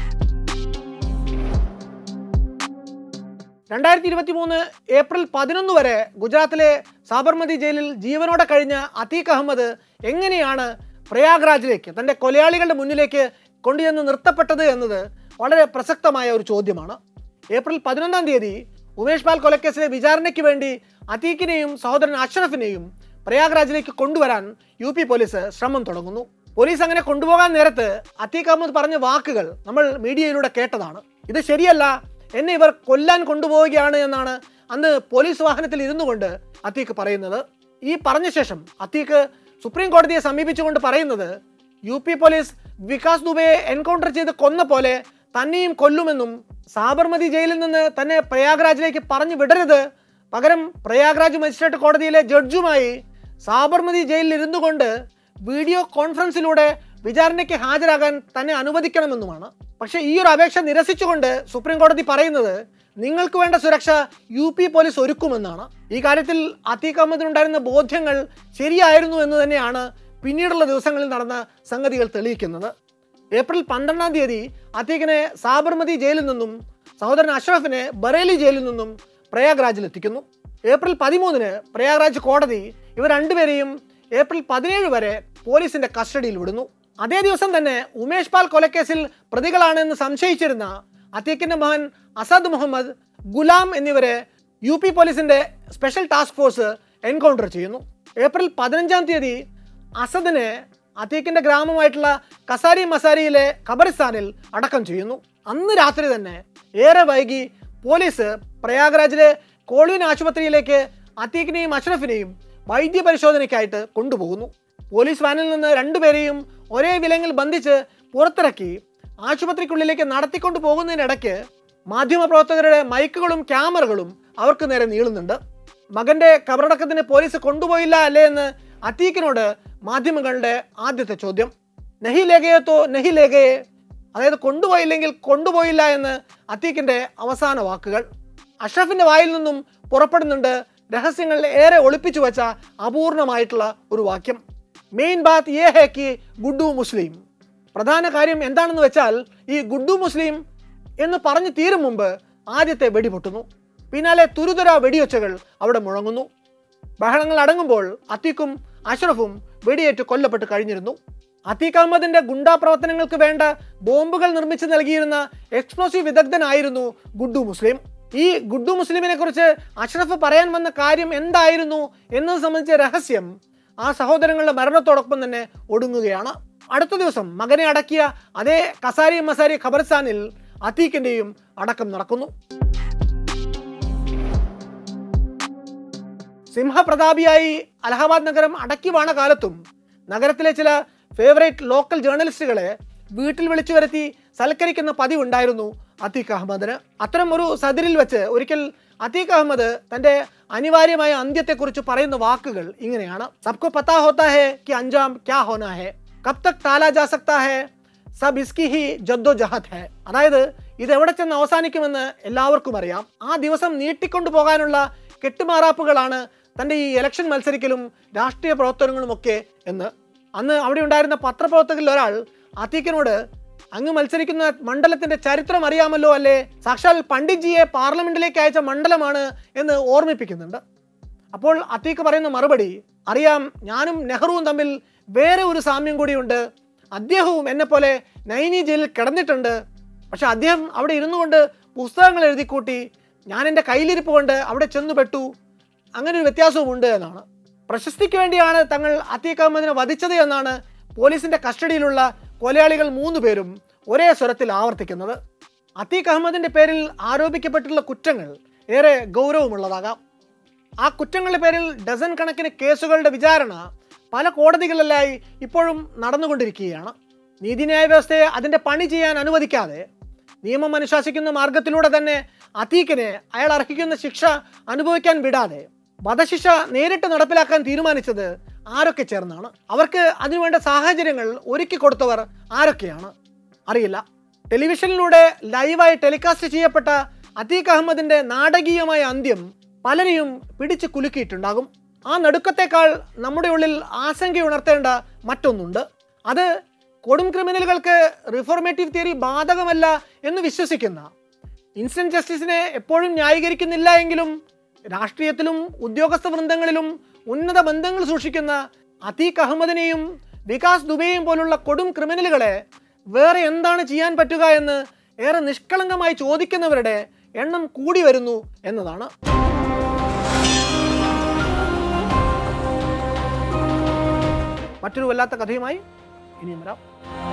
രണ്ടായിരത്തി ഇരുപത്തി മൂന്ന് ഏപ്രിൽ പതിനൊന്ന് വരെ ഗുജറാത്തിലെ സാബർമതി ജയിലിൽ ജീവനോടെ കഴിഞ്ഞ അത്തീഖ് അഹമ്മദ് എങ്ങനെയാണ് പ്രയാഗ്രാജിലേക്ക് തൻ്റെ കൊലയാളികളുടെ മുന്നിലേക്ക് കൊണ്ടുചെന്ന് നിർത്തപ്പെട്ടത് എന്നത് വളരെ പ്രസക്തമായ ഒരു ചോദ്യമാണ് ഏപ്രിൽ പതിനൊന്നാം തീയതി ഉമേഷ് പാൽ കൊലക്കേസിലെ വിചാരണയ്ക്ക് വേണ്ടി അത്തീഖിനെയും സഹോദരൻ അഷ്റഫിനെയും പ്രയാഗ്രാജിലേക്ക് കൊണ്ടുവരാൻ യു പി പോലീസ് ശ്രമം തുടങ്ങുന്നു പോലീസ് അങ്ങനെ കൊണ്ടുപോകാൻ നേരത്ത് അത്തീഖ് അഹമ്മദ് പറഞ്ഞ വാക്കുകൾ നമ്മൾ മീഡിയയിലൂടെ കേട്ടതാണ് ഇത് ശരിയല്ല എന്നെ ഇവർ കൊല്ലാൻ കൊണ്ടുപോവുകയാണ് എന്നാണ് അന്ന് പോലീസ് വാഹനത്തിൽ ഇരുന്നു കൊണ്ട് അത്തീഖ് പറയുന്നത് ഈ പറഞ്ഞ ശേഷം അത്തീഖ് സുപ്രീം കോടതിയെ സമീപിച്ചുകൊണ്ട് പറയുന്നത് യു പി പോലീസ് വികാസ് ദുബെയെ എൻകൗണ്ടർ ചെയ്ത് കൊന്ന പോലെ തന്നെയും കൊല്ലുമെന്നും സാബർമതി ജയിലിൽ നിന്ന് തന്നെ പ്രയാഗ്രാജിലേക്ക് പറഞ്ഞു വിടരുത് പകരം പ്രയാഗ്രാജ് മജിസ്ട്രേറ്റ് കോടതിയിലെ ജഡ്ജുമായി സാബർമതി ജയിലിൽ ഇരുന്നു കൊണ്ട് വീഡിയോ കോൺഫറൻസിലൂടെ വിചാരണയ്ക്ക് ഹാജരാകാൻ തന്നെ അനുവദിക്കണമെന്നുമാണ് പക്ഷേ ഈ ഒരു അപേക്ഷ നിരസിച്ചുകൊണ്ട് സുപ്രീം കോടതി പറയുന്നത് നിങ്ങൾക്ക് വേണ്ട സുരക്ഷ യു പി പോലീസ് ഒരുക്കുമെന്നാണ് ഈ കാര്യത്തിൽ അത്തീഖ് അഹമ്മദിനുണ്ടായിരുന്ന ബോധ്യങ്ങൾ ശരിയായിരുന്നു എന്ന് തന്നെയാണ് പിന്നീടുള്ള ദിവസങ്ങളിൽ നടന്ന സംഗതികൾ തെളിയിക്കുന്നത് ഏപ്രിൽ പന്ത്രണ്ടാം തീയതി അത്തീഖിനെ സാബർമതി ജയിലിൽ നിന്നും സഹോദരൻ അഷ്റഫിനെ ബറേലി ജയിലിൽ നിന്നും പ്രയാഗ്രാജിൽ എത്തിക്കുന്നു ഏപ്രിൽ പതിമൂന്നിന് പ്രയാഗ്രാജ് കോടതി ഇവർ രണ്ടുപേരെയും ഏപ്രിൽ പതിനേഴ് വരെ പോലീസിന്റെ കസ്റ്റഡിയിൽ വിടുന്നു അതേ ദിവസം തന്നെ ഉമേഷ് പാൽ കൊലക്കേസിൽ പ്രതികളാണെന്ന് സംശയിച്ചിരുന്ന അത്തീഖിന്റെ മകൻ അസദ് മുഹമ്മദ് ഗുലാം എന്നിവരെ യു പി പോലീസിന്റെ സ്പെഷ്യൽ ടാസ്ക് ഫോഴ്സ് എൻകൗണ്ടർ ചെയ്യുന്നു ഏപ്രിൽ പതിനഞ്ചാം തീയതി അസദിനെ അത്തീഖിന്റെ ഗ്രാമമായിട്ടുള്ള കസാരി മസാരിയിലെ ഖബറിസ്ഥാനിൽ അടക്കം ചെയ്യുന്നു അന്ന് രാത്രി തന്നെ ഏറെ വൈകി പോലീസ് പ്രയാഗ്രാജിലെ കോളിൻ ആശുപത്രിയിലേക്ക് അത്തീഖിനെയും അഷ്റഫിനെയും വൈദ്യ പരിശോധനയ്ക്കായിട്ട് കൊണ്ടുപോകുന്നു പോലീസ് വാനിൽ നിന്ന് രണ്ടുപേരെയും ഒരേ വിലങ്ങിൽ ബന്ധിച്ച് പുറത്തിറക്കി ആശുപത്രിക്കുള്ളിലേക്ക് നടത്തിക്കൊണ്ടു പോകുന്നതിനിടയ്ക്ക് മാധ്യമപ്രവർത്തകരുടെ മൈക്കുകളും ക്യാമറകളും അവർക്ക് നേരെ നീളുന്നുണ്ട് മകന്റെ കബറടക്കത്തിന് പോലീസ് കൊണ്ടുപോയില്ല അല്ലേ എന്ന് അത്തീഖിനോട് മാധ്യമങ്ങളുടെ ആദ്യത്തെ ചോദ്യം നഹി ലേഖയത്തോ നഹി ലേഖയെ അതായത് കൊണ്ടുപോയില്ലെങ്കിൽ കൊണ്ടുപോയില്ല എന്ന് അത്തീഖിന്റെ അവസാന വാക്കുകൾ അഷ്റഫിന്റെ വായിൽ നിന്നും പുറപ്പെടുന്നുണ്ട് രഹസ്യങ്ങൾ ഏറെ ഒളിപ്പിച്ചു വെച്ച അപൂർണമായിട്ടുള്ള ഒരു വാക്യം മെയിൻ ബാത്ത് യേ ഹേ കി ഗുഡു മുസ്ലിം പ്രധാന കാര്യം എന്താണെന്ന് വെച്ചാൽ ഈ ഗുഡു മുസ്ലിം എന്ന് പറഞ്ഞു തീരും മുമ്പ് ആദ്യത്തെ വെടി പൊട്ടുന്നു പിന്നാലെ തുരുതുര വെടിയൊച്ചകൾ അവിടെ മുഴങ്ങുന്നു ബഹളങ്ങൾ അടങ്ങുമ്പോൾ അത്തീഖും അഷ്റഫും വെടിയേറ്റ് കൊല്ലപ്പെട്ട് കഴിഞ്ഞിരുന്നു അത്തീഖ് അഹമ്മദിന്റെ ഗുണ്ടാ പ്രവർത്തനങ്ങൾക്ക് വേണ്ട ബോംബുകൾ നിർമ്മിച്ചു നൽകിയിരുന്ന എക്സ്പ്ലോസീവ് വിദഗ്ധനായിരുന്നു ഗുഡു മുസ്ലിം ഈ ഗുഡു മുസ്ലിമിനെ കുറിച്ച് അഷ്റഫ് പറയാൻ വന്ന കാര്യം എന്തായിരുന്നു എന്നത് സംബന്ധിച്ച രഹസ്യം ആ സഹോദരങ്ങളുടെ മരണത്തോടൊപ്പം തന്നെ ഒടുങ്ങുകയാണ് അടുത്ത ദിവസം മകനെ അടക്കിയ അതേ കസാരി മസാരി ഖബർസ്ഥാനിൽ അത്തീഖിന്റെയും അടക്കം നടക്കുന്നു സിംഹപ്രതാപിയായി അലഹബാദ് നഗരം അടക്കി വാണ കാലത്തും നഗരത്തിലെ ചില ഫേവറേറ്റ് ലോക്കൽ ജേർണലിസ്റ്റുകളെ വീട്ടിൽ വിളിച്ചു വരുത്തി സൽക്കരിക്കുന്ന പതിവുണ്ടായിരുന്നു അത്തീഖ് അഹമ്മദിന് അത്തരം ഒരു സദിരിൽ വെച്ച് ഒരിക്കൽ അത്തീഖ് അഹമ്മദ് തന്റെ അനിവാര്യമായ അന്ത്യത്തെക്കുറിച്ച് പറയുന്ന വാക്കുകൾ ഇങ്ങനെയാണ് സബ്കോ പത്താ ഹോത്താ ഹേ കി അഞ്ചാം ക്യാ ഹോനാ ഹേ കബ് തക് ടാലാ ജാ സക്താ ഹേ സബ് ഇസ്കി ഹി ജദ്ദോ ജഹത് ഹേ അതായത് ഇത് എവിടെ ചെന്ന് അവസാനിക്കുമെന്ന് എല്ലാവർക്കും അറിയാം ആ ദിവസം നീട്ടിക്കൊണ്ടു പോകാനുള്ള കെട്ടുമാറാപ്പുകളാണ് തൻ്റെ ഈ ഇലക്ഷൻ മത്സരിക്കലും രാഷ്ട്രീയ പ്രവർത്തനങ്ങളുമൊക്കെ എന്ന് അന്ന് അവിടെ ഉണ്ടായിരുന്ന പത്രപ്രവർത്തകരിൽ ഒരാൾ അത്തീഖിനോട് അങ്ങ് മത്സരിക്കുന്ന മണ്ഡലത്തിന്റെ ചരിത്രം അറിയാമല്ലോ അല്ലേ സാക്ഷാൽ പണ്ഡിറ്റ്ജിയെ പാർലമെന്റിലേക്ക് അയച്ച മണ്ഡലമാണ് എന്ന് ഓർമ്മിപ്പിക്കുന്നുണ്ട് അപ്പോൾ അത്തീഖ് പറയുന്ന മറുപടി അറിയാം ഞാനും നെഹ്റുവും തമ്മിൽ വേറെ ഒരു സാമ്യം കൂടിയുണ്ട് അദ്ദേഹവും എന്നെപ്പോലെ നൈനി ജയിലിൽ കിടന്നിട്ടുണ്ട് പക്ഷെ അദ്ദേഹം അവിടെ ഇരുന്നു കൊണ്ട് പുസ്തകങ്ങൾ എഴുതിക്കൂട്ടി ഞാൻ എൻ്റെ കയ്യിലിരിപ്പ് കൊണ്ട് അവിടെ ചെന്നു പെട്ടു അങ്ങനെ ഒരു വ്യത്യാസവുമുണ്ട് എന്നാണ് പ്രശസ്തിക്ക് വേണ്ടിയാണ് തങ്ങൾ അത്തീഖ് അഹമ്മദിനെ വധിച്ചത് എന്നാണ് പോലീസിന്റെ കസ്റ്റഡിയിലുള്ള കൊലയാളികൾ മൂന്ന് പേരും ഒരേ സ്വരത്തിൽ ആവർത്തിക്കുന്നത് അത്തീഖ് അഹമ്മദിന്റെ പേരിൽ ആരോപിക്കപ്പെട്ടിട്ടുള്ള കുറ്റങ്ങൾ ഏറെ ഗൗരവമുള്ളതാകാം ആ കുറ്റങ്ങളുടെ പേരിൽ ഡസൻ കണക്കിന് കേസുകളുടെ വിചാരണ പല കോടതികളിലായി ഇപ്പോഴും നടന്നുകൊണ്ടിരിക്കുകയാണ് നീതിന്യായ വ്യവസ്ഥയെ അതിൻ്റെ പണി ചെയ്യാൻ അനുവദിക്കാതെ നിയമം അനുശാസിക്കുന്ന മാർഗത്തിലൂടെ തന്നെ അത്തീഖിനെ അയാൾ അർഹിക്കുന്ന ശിക്ഷ അനുഭവിക്കാൻ വിടാതെ വധശിക്ഷ നേരിട്ട് നടപ്പിലാക്കാൻ തീരുമാനിച്ചത് ആരൊക്കെ ചേർന്നാണ് അവർക്ക് അതിനുവേണ്ട സാഹചര്യങ്ങൾ ഒരുക്കി കൊടുത്തവർ ആരൊക്കെയാണ് അറിയില്ല ടെലിവിഷനിലൂടെ ലൈവായി ടെലികാസ്റ്റ് ചെയ്യപ്പെട്ട അത്തീഖ് അഹമ്മദിന്റെ നാടകീയമായ അന്ത്യം പലരെയും പിടിച്ചു കുലുക്കിയിട്ടുണ്ടാകും ആ നടുക്കത്തേക്കാൾ നമ്മുടെ ഉള്ളിൽ ആശങ്കയുണർത്തേണ്ട മറ്റൊന്നുണ്ട് അത് കൊടും ക്രിമിനലുകൾക്ക് റിഫോർമേറ്റീവ് തിയറി ബാധകമല്ല എന്ന് വിശ്വസിക്കുന്ന ഇൻസ്റ്റന്റ് ജസ്റ്റിസിനെ എപ്പോഴും ന്യായീകരിക്കുന്നില്ല എങ്കിലും രാഷ്ട്രീയത്തിലും ഉദ്യോഗസ്ഥ വൃന്ദങ്ങളിലും ഉന്നത ബന്ധങ്ങൾ സൂക്ഷിക്കുന്ന അത്തീഖ് അഹമ്മദിനെയും വികാസ് ദുബെയും പോലുള്ള കൊടും ക്രിമിനലുകളെ വേറെ എന്താണ് ചെയ്യാൻ പറ്റുക എന്ന് ഏറെ നിഷ്കളങ്കമായി ചോദിക്കുന്നവരുടെ എണ്ണം കൂടി വരുന്നു എന്നതാണ് മറ്റൊരു വല്ലാത്ത കഥയുമായി ഇനിയും വരാം